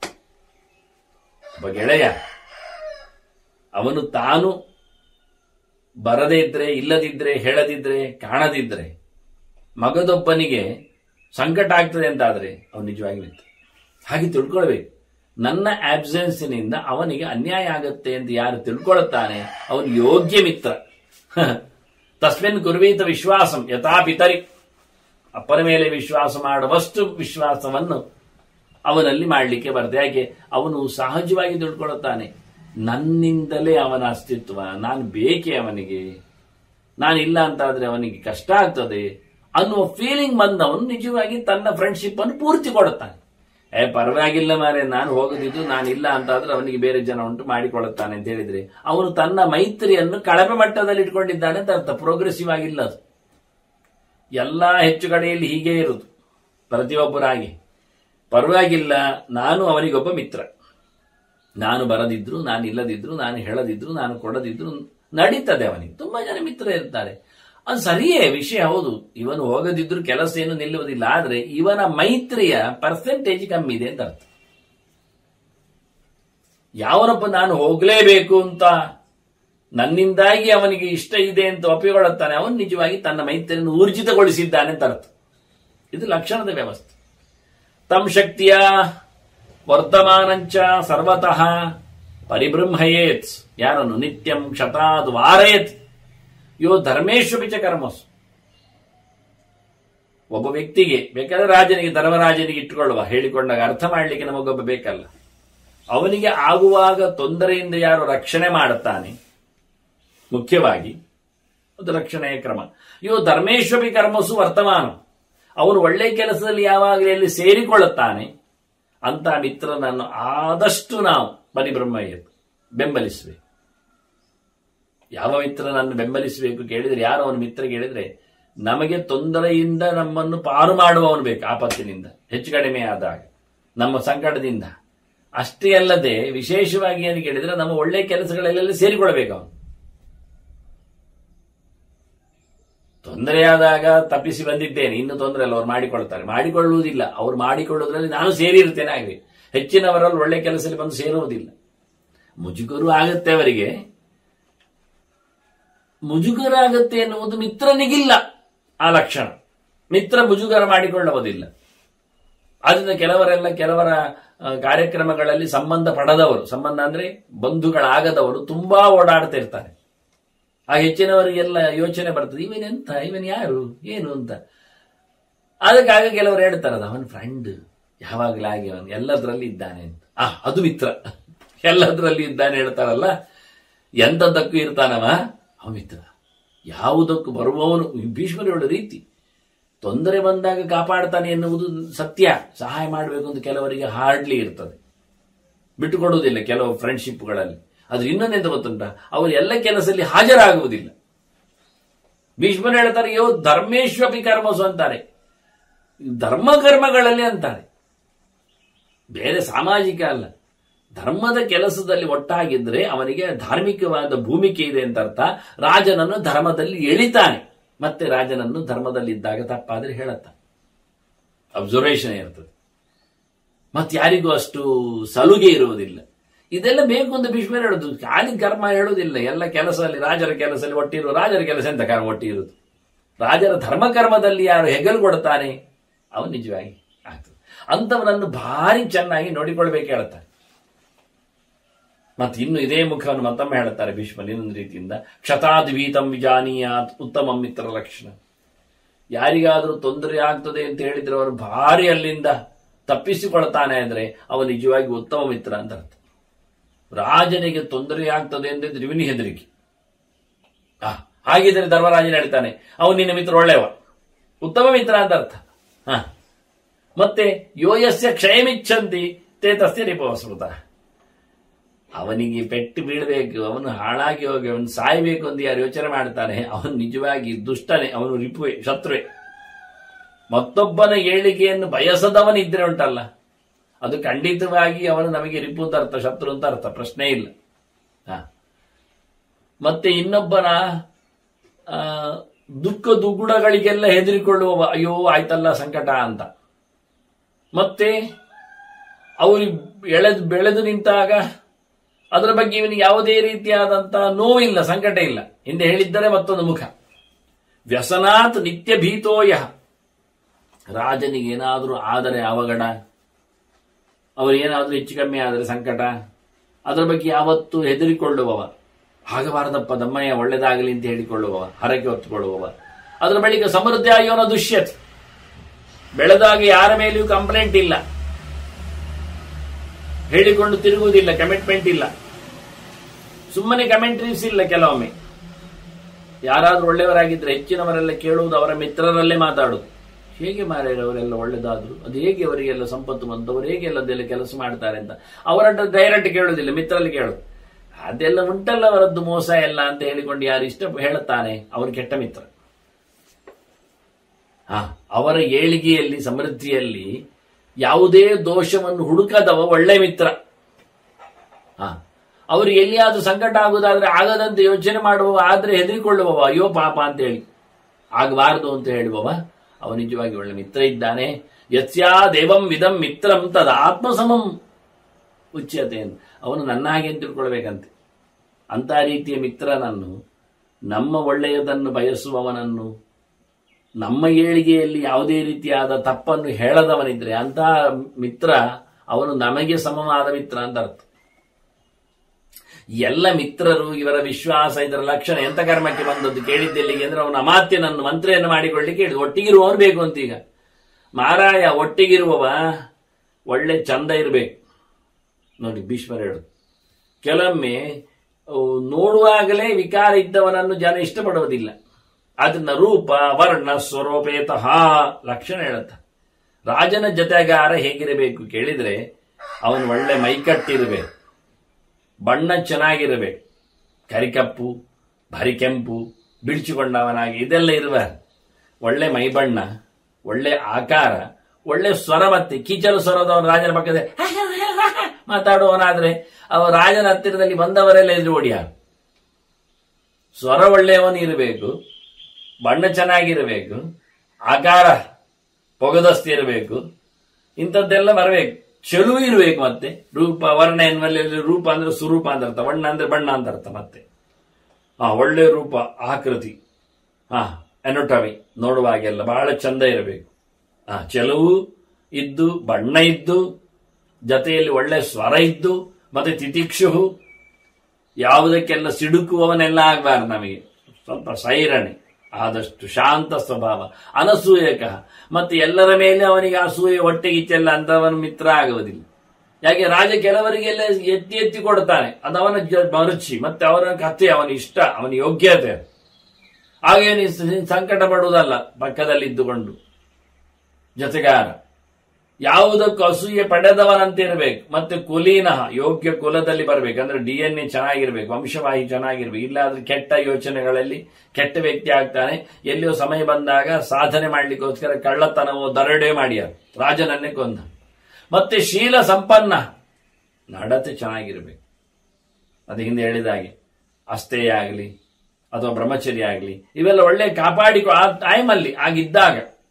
ಒಬ್ಬ ಗೆಳೆಯ ಅವನು ತಾನು ಬರದೇ ಇದ್ರೆ ಇಲ್ಲದಿದ್ರೆ ಹೇಳದಿದ್ರೆ ಕಾಣದಿದ್ರೆ ಮಗದೊಬ್ಬನಿಗೆ ಸಂಕಟ ಆಗ್ತದೆ ಅಂತಾದ್ರೆ ಅವನು ನಿಜವಾಗಿ ಮಿತ್ರ ಹಾಗೆ ತಿಳ್ಕೊಳ್ಬೇಕು ನನ್ನ ಆಬ್ಸೆನ್ಸಿನಿಂದ ಅವನಿಗೆ ಅನ್ಯಾಯ ಆಗತ್ತೆ ಅಂತ ಯಾರು ತಿಳ್ಕೊಳ್ಳುತ್ತಾನೆ ಅವನು ಯೋಗ್ಯ ಮಿತ್ರ ತಸ್ಮಿನ್ ಕುರ್ವೀತ ವಿಶ್ವಾಸಂ ಯಥಾ ಪಿತರಿ ಅಪ್ಪನ ಮೇಲೆ ವಿಶ್ವಾಸ ಮಾಡುವಷ್ಟು ವಿಶ್ವಾಸವನ್ನು ಅವನಲ್ಲಿ ಮಾಡಲಿಕ್ಕೆ ಬರ್ತದೆ ಯಾಕೆ ಅವನು ಸಹಜವಾಗಿ ತಿಳ್ಕೊಳ್ಳುತ್ತಾನೆ ನನ್ನಿಂದಲೇ ಅವನ ಅಸ್ತಿತ್ವ ನಾನು ಬೇಕೇ ಅವನಿಗೆ ನಾನಿಲ್ಲ ಅಂತಾದ್ರೆ ಅವನಿಗೆ ಕಷ್ಟ ಆಗ್ತದೆ ಅನ್ನುವ ಫೀಲಿಂಗ್ ಬಂದವನು ನಿಜವಾಗಿ ತನ್ನ ಫ್ರೆಂಡ್ಶಿಪ್ ಅನ್ನು ಪೂರ್ತಿ ಕೊಡುತ್ತಾನೆ ಏ ಪರವಾಗಿಲ್ಲ ಮಾರೆ ನಾನು ಹೋಗದಿದ್ದು ನಾನಿಲ್ಲ ಅಂತ ಆದ್ರೆ ಅವನಿಗೆ ಬೇರೆ ಜನ ಉಂಟು ಮಾಡಿಕೊಳ್ಳುತ್ತಾನೆ ಅಂತ ಹೇಳಿದ್ರೆ ಅವನು ತನ್ನ ಮೈತ್ರಿಯನ್ನು ಕಳಪೆ ಮಟ್ಟದಲ್ಲಿ ಇಟ್ಕೊಂಡಿದ್ದಾನೆ ಅಂತ ಅರ್ಥ ಪ್ರೋಗ್ರೆಸಿವ್ ಆಗಿಲ್ಲ ಅದು ಎಲ್ಲಾ ಹೆಚ್ಚು ಕಡೆಯಲ್ಲಿ ಹೀಗೆ ಇರುವುದು ಪ್ರತಿಯೊಬ್ಬರಾಗಿ ಪರವಾಗಿಲ್ಲ ನಾನು ಅವನಿಗೊಬ್ಬ ಮಿತ್ರ ನಾನು ಬರದಿದ್ರು ನಾನು ಇಲ್ಲದಿದ್ರು ನಾನು ಹೇಳದಿದ್ರು ನಾನು ಕೊಡದಿದ್ರು ನಡೀತದೆ ಅವನಿಗೆ ತುಂಬಾ ಜನ ಮಿತ್ರ ಇರ್ತಾರೆ ಅದು ಸರಿಯೇ ವಿಷಯ ಹೌದು ಇವನು ಹೋಗದಿದ್ರು ಕೆಲಸ ಏನು ನಿಲ್ಲುವುದಿಲ್ಲ ಆದ್ರೆ ಇವನ ಮೈತ್ರಿಯ ಪರ್ಸೆಂಟೇಜ್ ಕಮ್ಮಿ ಇದೆ ಅಂತ ಅರ್ಥ ಯಾವನೊಬ್ಬ ನಾನು ಹೋಗಲೇಬೇಕು ಅಂತ ನನ್ನಿಂದಾಗಿ ಅವನಿಗೆ ಇಷ್ಟ ಇದೆ ಅಂತ ಒಪ್ಪಿಕೊಳ್ಳುತ್ತಾನೆ ಅವನು ನಿಜವಾಗಿ ತನ್ನ ಮೈತ್ರಿಯನ್ನು ಊರ್ಜಿತಗೊಳಿಸಿದ್ದಾನೆ ಅಂತ ಅರ್ಥ ಇದು ಲಕ್ಷಣದ ವ್ಯವಸ್ಥೆ ತಮ್ ಶಕ್ತಿಯ ವರ್ತಮಾನಂಚ ಸರ್ವತಃ ಪರಿಬ್ರಹ್ಮಯೇತ್ ಯಾರನ್ನು ನಿತ್ಯಂ ಕ್ಷತಾದ್ ವಾರಯತ್ ಯೋ ಧರ್ಮೇಶು ಬಿಚ ಕರ್ಮಸು ಒಬ್ಬ ವ್ಯಕ್ತಿಗೆ ಬೇಕಾದ್ರೆ ರಾಜನಿಗೆ ಧರ್ಮರಾಜನಿಗೆ ಇಟ್ಟುಕೊಳ್ಳುವ ಹೇಳಿಕೊಂಡಾಗ ಅರ್ಥ ಮಾಡಲಿಕ್ಕೆ ನಮಗೊಬ್ಬ ಬೇಕಲ್ಲ ಅವನಿಗೆ ಆಗುವಾಗ ತೊಂದರೆಯಿಂದ ಯಾರು ರಕ್ಷಣೆ ಮಾಡುತ್ತಾನೆ ಮುಖ್ಯವಾಗಿ ಅದು ರಕ್ಷಣೆಯ ಕ್ರಮ ಇವು ಧರ್ಮೇಶ್ವಪಿ ಕರ್ಮಸು ವರ್ತಮಾನ ಅವನು ಒಳ್ಳೆ ಕೆಲಸದಲ್ಲಿ ಯಾವಾಗಲೂ ಎಲ್ಲಿ ಸೇರಿಕೊಳ್ಳುತ್ತಾನೆ ಅಂತ ಮಿತ್ರನನ್ನು ಆದಷ್ಟು ನಾವು ಪರಿಬ್ರಹ್ಮಯ್ಯ ಬೆಂಬಲಿಸಬೇಕು ಯಾವ ಮಿತ್ರನನ್ನು ಬೆಂಬಲಿಸಬೇಕು ಕೇಳಿದ್ರೆ ಯಾರು ಅವನ ಮಿತ್ರ ಕೇಳಿದ್ರೆ ನಮಗೆ ತೊಂದರೆಯಿಂದ ನಮ್ಮನ್ನು ಪಾರು ಮಾಡುವವನು ಬೇಕು ಆಪತ್ತಿನಿಂದ ಹೆಚ್ಚು ಕಡಿಮೆ ಆದಾಗ ನಮ್ಮ ಸಂಕಟದಿಂದ ಅಷ್ಟೇ ಅಲ್ಲದೆ ವಿಶೇಷವಾಗಿ ಏನು ಕೇಳಿದ್ರೆ ನಮ್ಮ ಒಳ್ಳೆ ಕೆಲಸಗಳೆಲ್ಲ ಸೇರಿಕೊಳ್ಬೇಕು ಅವನು ತೊಂದರೆಯಾದಾಗ ತಪ್ಪಿಸಿ ಬಂದಿದ್ದೇನೆ ಇನ್ನು ತೊಂದರೆ ಅಲ್ಲ ಅವ್ರು ಮಾಡಿಕೊಳ್ತಾರೆ ಮಾಡಿಕೊಳ್ಳುವುದಿಲ್ಲ ಅವ್ರು ಮಾಡಿಕೊಳ್ಳುವುದರಲ್ಲಿ ನಾನು ಸೇರಿರ್ತೇನೆ ಆಗಲಿ ಹೆಚ್ಚಿನವರಲ್ಲಿ ಒಳ್ಳೆ ಕೆಲಸದಲ್ಲಿ ಬಂದು ಸೇರುವುದಿಲ್ಲ ಮುಜುಗರು ಆಗುತ್ತೆ ಅವರಿಗೆ ಮುಜುಗರ ಆಗುತ್ತೆ ಎನ್ನುವುದು ಮಿತ್ರನಿಗಿಲ್ಲ ಆ ಲಕ್ಷಣ ಮಿತ್ರ ಮುಜುಗರ ಮಾಡಿಕೊಳ್ಳುವುದಿಲ್ಲ ಆದ್ರಿಂದ ಕೆಲವರೆಲ್ಲ ಕೆಲವರ ಆ, ಕಾರ್ಯಕ್ರಮಗಳಲ್ಲಿ ಸಂಬಂಧ ಪಡದವರು ಸಂಬಂಧ ಅಂದ್ರೆ ಬಂಧುಗಳಾಗದವರು ತುಂಬಾ ಓಡಾಡ್ತಾ ಇರ್ತಾರೆ ಆ ಹೆಚ್ಚಿನವರಿಗೆಲ್ಲ ಯೋಚನೆ ಬರ್ತದೆ ಇವನೆಂತ ಇವನ್ ಯಾರು ಏನು ಅಂತ ಅದಕ್ಕಾಗ ಕೆಲವರು ಹೇಳ್ತಾರದು ಅವನ್ ಫ್ರೆಂಡ್ ಯಾವಾಗಲಾಗಿ ಅವನು ಎಲ್ಲದರಲ್ಲಿ ಇದ್ದಾನೆ ಅಂತ ಆ ಅದು ಮಿತ್ರ ಎಲ್ಲದರಲ್ಲಿ ಇದ್ದಾನೆ ಹೇಳ್ತಾರಲ್ಲ ಎಂತದಕ್ಕೂ ಇರ್ತಾನವ ಅವ ಮಿತ್ರ ಯಾವುದಕ್ಕೂ ಬರುವವನು ಭೀಷ್ಮರು ಹೇಳೋ ರೀತಿ ತೊಂದರೆ ಬಂದಾಗ ಕಾಪಾಡ್ತಾನೆ ಎನ್ನುವುದು ಸತ್ಯ ಸಹಾಯ ಮಾಡಬೇಕು ಅಂತ ಕೆಲವರಿಗೆ ಹಾರ್ಡ್ಲಿ ಇರ್ತದೆ ಬಿಟ್ಟುಕೊಡುವುದಿಲ್ಲ ಕೆಲವು ಫ್ರೆಂಡ್ಶಿಪ್ಗಳಲ್ಲಿ ಆದ್ರೆ ಇನ್ನೊಂದೆಂತ ಗೊತ್ತುಂಟ ಅವರು ಎಲ್ಲ ಕೆಲಸದಲ್ಲಿ ಹಾಜರಾಗುವುದಿಲ್ಲ ಭೀಷ್ಮರು ಹೇಳ್ತಾರೆ ಯೋ ಧರ್ಮೇಶ್ವಪಿ ಕರ್ಮಸು ಅಂತಾರೆ ಧರ್ಮ ಕರ್ಮಗಳಲ್ಲಿ ಅಂತಾರೆ ಬೇರೆ ಸಾಮಾಜಿಕ ಅಲ್ಲ ಧರ್ಮದ ಕೆಲಸದಲ್ಲಿ ಒಟ್ಟಾಗಿದ್ರೆ ಅವನಿಗೆ ಧಾರ್ಮಿಕವಾದ ಭೂಮಿಕೆ ಇದೆ ಅಂತ ಅರ್ಥ ರಾಜನನ್ನು ಧರ್ಮದಲ್ಲಿ ಎಳಿತಾನೆ ಮತ್ತೆ ರಾಜನನ್ನು ಧರ್ಮದಲ್ಲಿದ್ದಾಗ ತಪ್ಪಾದ್ರೆ ಹೇಳತ್ತ ಅಬ್ಸರ್ವೇಷನ್ ಇರ್ತದೆ ಮತ್ತೆ ಯಾರಿಗೂ ಅಷ್ಟು ಸಲುಗೆ ಇರುವುದಿಲ್ಲ ಇದೆಲ್ಲ ಬೇಕು ಅಂತ ಭೀಷ್ಮರು ಹೇಳುದು ಖಾಲಿ ಕರ್ಮ ಹೇಳುವುದಿಲ್ಲ ಎಲ್ಲ ಕೆಲಸದಲ್ಲಿ ರಾಜರ ಕೆಲಸದಲ್ಲಿ ಒಟ್ಟಿರುವ ರಾಜರ ಕೆಲಸ ಎಂತ ಕರ್ಮ ಒಟ್ಟಿರುವುದು ರಾಜರ ಧರ್ಮಕರ್ಮದಲ್ಲಿ ಯಾರು ಹೆಗಲು ಕೊಡ್ತಾನೆ ಅವನು ನಿಜವಾಗಿ ಆಗ್ತದೆ ಅಂಥವನನ್ನು ಭಾರಿ ಚೆನ್ನಾಗಿ ನೋಡಿಕೊಳ್ಬೇಕು ಹೇಳ್ತಾರೆ ಮತ್ತೆ ಇನ್ನು ಇದೇ ಮುಖವನ್ನು ಮತ್ತೊಮ್ಮೆ ಹೇಳುತ್ತಾರೆ ಭೀಷ್ಮನ್ ಇನ್ನೊಂದು ರೀತಿಯಿಂದ ಕ್ಷತಾದ್ವೀತಂ ವಿಜಾನೀಯಾತ್ ಉತ್ತಮ ಮಿತ್ರ ಲಕ್ಷಣ ಯಾರಿಗಾದರೂ ತೊಂದರೆ ಆಗ್ತದೆ ಅಂತ ಹೇಳಿದ್ರೆ ಅವನು ಭಾರಿ ಅಲ್ಲಿಂದ ತಪ್ಪಿಸಿಕೊಳ್ತಾನೆ ಅಂದ್ರೆ ಅವ ನಿಜವಾಗಿ ಉತ್ತಮ ಮಿತ್ರ ಅಂತ ಅರ್ಥ ರಾಜನಿಗೆ ತೊಂದರೆ ಆಗ್ತದೆ ಅಂತಿದ್ರೆ ಇವನಿಗೆ ಹೆದರಿಕೆ ಆ, ಹಾಗಿದ್ರೆ ಧರ್ಮರಾಜನ ಹೇಳ್ತಾನೆ ಅವನು ನಿನ್ನ ಮಿತ್ರ ಒಳ್ಳೆಯವ ಉತ್ತಮ ಮಿತ್ರ ಅಂತ ಅರ್ಥ ಹ ಮತ್ತೆ ಯೋಯಸ್ಯ ಕ್ಷಯಮಿಚ್ಛಂತಿ ತೇ ತಸ್ಯ ರಿಪವಸ್ಮೃತ ಅವನಿಗೆ ಪೆಟ್ಟು ಬೀಳಬೇಕು ಅವನು ಹಾಳಾಗಿ ಹೋಗಿ ಅವನು ಸಾಯಬೇಕು ಅಂತ ಯಾರು ಯೋಚನೆ ಮಾಡ್ತಾನೆ ಅವನು ನಿಜವಾಗಿ ದುಷ್ಟನೇ ಅವನು ರಿಪುವೆ ಶತ್ರುವೆ ಮತ್ತೊಬ್ಬನ ಏಳಿಗೆಯನ್ನು ಬಯಸದವನಿದ್ರೆ ಉಂಟಲ್ಲ ಅದು ಖಂಡಿತವಾಗಿ ಅವನು ನಮಗೆ ರಿಪು ಅಂತ ಅರ್ಥ ಶತ್ರು ಅಂತ ಅರ್ಥ ಪ್ರಶ್ನೆ ಇಲ್ಲ ಹ. ಮತ್ತೆ ಇನ್ನೊಬ್ಬನ ಆ, ದುಃಖ ದುಗುಡಗಳಿಗೆಲ್ಲ ಹೆದರಿಕೊಳ್ಳುವ ಅಯ್ಯೋ ಆಯ್ತಲ್ಲ ಸಂಕಟ ಅಂತ ಮತ್ತೆ ಅವರು ಎಳೆದು ಬೆಳೆದು ನಿಂತಾಗ ಅದರ ಬಗ್ಗೆ ಇವನಿಗೆ ಯಾವುದೇ ರೀತಿಯಾದಂತ ನೋವಿಲ್ಲ ಸಂಕಟ ಇಲ್ಲ ಹಿಂದೆ ಹೇಳಿದ್ದರೆ ಮತ್ತೊಂದು ಮುಖ ವ್ಯಸನಾತ್ ನಿತ್ಯ ಭೀತೋಯ ರಾಜನಿಗೆ ಏನಾದರೂ ಆದರೆ ಅವಘಡ ಅವರಿಗೇನಾದರೂ ಹೆಚ್ಚು ಕಮ್ಮಿ ಆದರೆ ಸಂಕಟ ಅದರ ಬಗ್ಗೆ ಯಾವತ್ತೂ ಹೆದರಿಕೊಳ್ಳುವವ ಆಗಬಾರದಪ್ಪ ದಮ್ಮಯ್ಯ ಒಳ್ಳೇದಾಗಲಿ ಅಂತ ಹೇಳಿಕೊಳ್ಳುವವ ಹರಕೆ ಹೊತ್ತುಕೊಳ್ಳುವವ ಅದರ ಬಳಿಕ ಸಮೃದ್ಧಿ ಆಯೋನ ದುಷ್ಯತ್ ಬೆಳೆದಾಗ ಯಾರ ಮೇಲೆಯೂ ಕಂಪ್ಲೇಂಟ್ ಇಲ್ಲ ಹೇಳಿಕೊಂಡು ತಿರುಗುವುದಿಲ್ಲ ಕಮಿಟ್ಮೆಂಟ್ ಇಲ್ಲ ಸುಮ್ಮನೆ ಕಮೆಂಟ್ರೀಸ್ ಇಲ್ಲ ಕೆಲವೊಮ್ಮೆ ಯಾರಾದ್ರೂ ಒಳ್ಳೆಯವರಾಗಿದ್ರೆ ಹೆಚ್ಚಿನವರೆಲ್ಲ ಕೇಳುವುದು ಅವರ ಮಿತ್ರರಲ್ಲೇ ಮಾತಾಡುದು ಹೇಗೆ ಮಾರಾಯರು ಅವರೆಲ್ಲ ಒಳ್ಳೆದಾದ್ರು ಅದು ಹೇಗೆ ಅವರಿಗೆಲ್ಲ ಸಂಪತ್ತು ಬಂತು ಅವರು ಹೇಗೆ ಎಲ್ಲ ಅದೆಲ್ಲ ಕೆಲಸ ಮಾಡ್ತಾರೆ ಅಂತ ಅವರನ್ನ ಡೈರೆಕ್ಟ್ ಕೇಳುದಿಲ್ಲ ಮಿತ್ರರಲ್ಲಿ ಕೇಳುದು ಅದೆಲ್ಲ ಉಂಟಲ್ಲ ಅವರದ್ದು ಮೋಸ ಎಲ್ಲ ಅಂತ ಹೇಳಿಕೊಂಡು ಯಾರು ಇಷ್ಟ ಹೇಳುತ್ತಾನೆ ಅವರು ಕೆಟ್ಟ ಮಿತ್ರ ಹ ಅವರ ಏಳಿಗೆಯಲ್ಲಿ ಸಮೃದ್ಧಿಯಲ್ಲಿ ಯಾವುದೇ ದೋಷವನ್ನು ಹುಡುಕದವ ಒಳ್ಳೆ ಮಿತ್ರ ಹ ಅವರು ಎಲ್ಲಿಯಾದ್ರೂ ಸಂಕಟ ಆಗುದಾದ್ರೆ ಆಗದಂತೆ ಯೋಚನೆ ಮಾಡುವವ ಆದ್ರೆ ಹೆದರಿಕೊಳ್ಳುವವ ಅಯ್ಯೋ ಪಾಪ ಅಂತ ಹೇಳಿ ಆಗಬಾರದು ಅಂತ ಹೇಳುವವ ಅವ ನಿಜವಾಗಿ ಒಳ್ಳೆ ಮಿತ್ರ ಇದ್ದಾನೆ ಯತ್ಯಾ ದೇವಂ ವಿಧಂ ಮಿತ್ರಂ ತದ ಆತ್ಮಸಮಂ ಉಚ್ಯತೆ ಅಂತ ಅವನು ನನ್ನ ಹಾಗೆ ಅಂತ ತಿಳ್ಕೊಳ್ಬೇಕಂತೆ ಅಂತ ರೀತಿಯ ಮಿತ್ರನನ್ನು ನಮ್ಮ ಒಳ್ಳೆಯದನ್ನು ಬಯಸುವವನನ್ನು ನಮ್ಮ ಏಳಿಗೆಯಲ್ಲಿ ಯಾವುದೇ ರೀತಿಯಾದ ತಪ್ಪನ್ನು ಹೇಳದವನಿದ್ರೆ ಅಂತ ಮಿತ್ರ ಅವನು ನಮಗೆ ಸಮವಾದ ಮಿತ್ರ ಅಂತ ಅರ್ಥ ಎಲ್ಲ ಮಿತ್ರರು ಇವರ ವಿಶ್ವಾಸ ಇದರ ಲಕ್ಷಣ ಎಂತ ಕರ್ಮಕ್ಕೆ ಬಂದದ್ದು ಕೇಳಿದ್ದೆಲ್ಲಿಗೆ ಅಂದ್ರೆ ಅವನ ಅಮಾತ್ಯನನ್ನು ಮಂತ್ರಿಯನ್ನು ಮಾಡಿಕೊಳ್ಳಿಕ್ಕೆ ಹೇಳಿದ ಒಟ್ಟಿಗಿರುವವನು ಬೇಕು ಅಂತ ಈಗ ಮಾರಾಯ ಒಟ್ಟಿಗಿರುವವ ಒಳ್ಳೆ ಚಂದ ಇರಬೇಕು ನೋಡಿ ಭೀಷ್ಮರು ಹೇಳುದು ಕೆಲವೊಮ್ಮೆ ಅಹ್, ನೋಡುವಾಗಲೇ ವಿಕಾರ ಇದ್ದವನನ್ನು ಜನ ಇಷ್ಟಪಡುವುದಿಲ್ಲ ಅದನ್ನ ರೂಪ ವರ್ಣ ಸ್ವರೂಪೇತಃ ಲಕ್ಷಣ ಹೇಳುತ್ತ ರಾಜನ ಜೊತೆಗಾರ ಹೇಗಿರಬೇಕು ಕೇಳಿದ್ರೆ ಅವನು ಒಳ್ಳೆ ಮೈಕಟ್ಟಿರಬೇಕು ಬಣ್ಣ ಚೆನ್ನಾಗಿರಬೇಕು ಕರಿಕಪ್ಪು ಭಾರಿ ಕೆಂಪು ಬಿಡಿಸಿಕೊಂಡವನಾಗಿ ಇದೆಲ್ಲ ಇರುವ ಒಳ್ಳೆ ಮೈಬಣ್ಣ ಒಳ್ಳೆ ಆಕಾರ ಒಳ್ಳೆ ಸ್ವರ ಮತ್ತೆ ಕೀಚಲು ಸ್ವರದವನು ರಾಜನ ಪಕ್ಕದ ಮಾತಾಡುವವನಾದ್ರೆ ಅವ ರಾಜನ ಹತ್ತಿರದಲ್ಲಿ ಬಂದವರೆಲ್ಲ ಎದುರು ಓಡಿಯ ಸ್ವರ ಒಳ್ಳೆಯವನು ಇರಬೇಕು ಬಣ್ಣ ಚೆನ್ನಾಗಿರಬೇಕು ಆಕಾರ ಪೊಗದಸ್ತಿ ಇರಬೇಕು ಇಂಥದ್ದೆಲ್ಲ ಬರಬೇಕು ಚೆಲುವು ಇರಬೇಕು ಮತ್ತೆ ರೂಪ ವರ್ಣ ಎನ್ನುವಲ್ಲಿ ರೂಪ ಅಂದ್ರೆ ಸ್ವರೂಪ ಅಂತ ಅರ್ಥ ಬಣ್ಣ ಅಂದ್ರೆ ಬಣ್ಣ ಅಂತ ಅರ್ಥ ಮತ್ತೆ ಹಾ ಒಳ್ಳೆ ರೂಪ ಆಕೃತಿ ಹಾ ಎನೋಟಮಿ ನೋಡುವಾಗೆಲ್ಲ ಬಹಳ ಚಂದ ಇರಬೇಕು ಹಾ ಚೆಲುವು ಇದ್ದು ಬಣ್ಣ ಇದ್ದು ಜೊತೆಯಲ್ಲಿ ಒಳ್ಳೆ ಸ್ವರ ಇದ್ದು ಮತ್ತೆ ತಿತಿಕ್ಷು ಯಾವುದಕ್ಕೆಲ್ಲ ಸಿಡುಕುವವನೆಲ್ಲ ಆಗಬಾರ್ದು ನಮಗೆ ಸ್ವಲ್ಪ ಸೈರಣೆ ಆದಷ್ಟು ಶಾಂತ ಸ್ವಭಾವ ಅನಸೂಯಕ ಮತ್ತೆ ಎಲ್ಲರ ಮೇಲೆ ಅವನಿಗೆ ಅಸೂಯೆ ಹೊಟ್ಟೆಗಿಚ್ಚೆಲ್ಲ ಅಂತವನು ಮಿತ್ರ ಆಗುವುದಿಲ್ಲ ಯಾಕೆ ರಾಜ ಕೆಲವರಿಗೆಲ್ಲ ಎತ್ತಿ ಎತ್ತಿ ಕೊಡ್ತಾನೆ ಅದು ಅವನ ಜ- ಮರುಚಿ ಮತ್ತೆ ಅವನ ಕಥೆ ಅವನ ಇಷ್ಟ ಅವನ ಯೋಗ್ಯತೆ ಹಾಗೆ ನೀ ಸ- ಸಂಕಟ ಪಡುವುದಲ್ಲ ಪಕ್ಕದಲ್ಲಿ ಇದ್ದುಕೊಂಡು ಜೊತೆಗಾರ ಯಾವುದಕ್ಕೂ ಅಸೂಯೆ ಪಡೆದವನಂತೆ ಇರಬೇಕು ಮತ್ತೆ ಕುಲೀನ ಯೋಗ್ಯ ಕುಲದಲ್ಲಿ ಬರಬೇಕು ಅಂದ್ರೆ ಡಿ ಎನ್ ಎ ಚೆನ್ನಾಗಿರ್ಬೇಕು ವಂಶವಾಹಿ ಚೆನ್ನಾಗಿರ್ಬೇಕು ಇಲ್ಲಾದ್ರೆ ಕೆಟ್ಟ ಯೋಚನೆಗಳಲ್ಲಿ ಕೆಟ್ಟ ವ್ಯಕ್ತಿ ಆಗ್ತಾನೆ ಎಲ್ಲಿಯೋ ಸಮಯ ಬಂದಾಗ ಸಾಧನೆ ಮಾಡ್ಲಿಕ್ಕೋಸ್ಕರ ಕಳ್ಳತನವೋ ದರೋಡೆ ಮಾಡ್ಯಾರ ರಾಜನನ್ನೇ ಕೊಂದ ಮತ್ತೆ ಶೀಲ ಸಂಪನ್ನ ನಡತೆ ಚೆನ್ನಾಗಿರ್ಬೇಕು ಅದು ಹಿಂದೆ ಹೇಳಿದ ಹಾಗೆ ಅಷ್ಟೇ ಆಗಲಿ ಅಥವಾ ಬ್ರಹ್ಮಚರ್ಯ ಆಗಲಿ ಇವೆಲ್ಲ ಒಳ್ಳೆ ಕಾಪಾಡಿಕೊ ಆ ಟೈಮಲ್ಲಿ ಆಗಿದ್ದಾಗ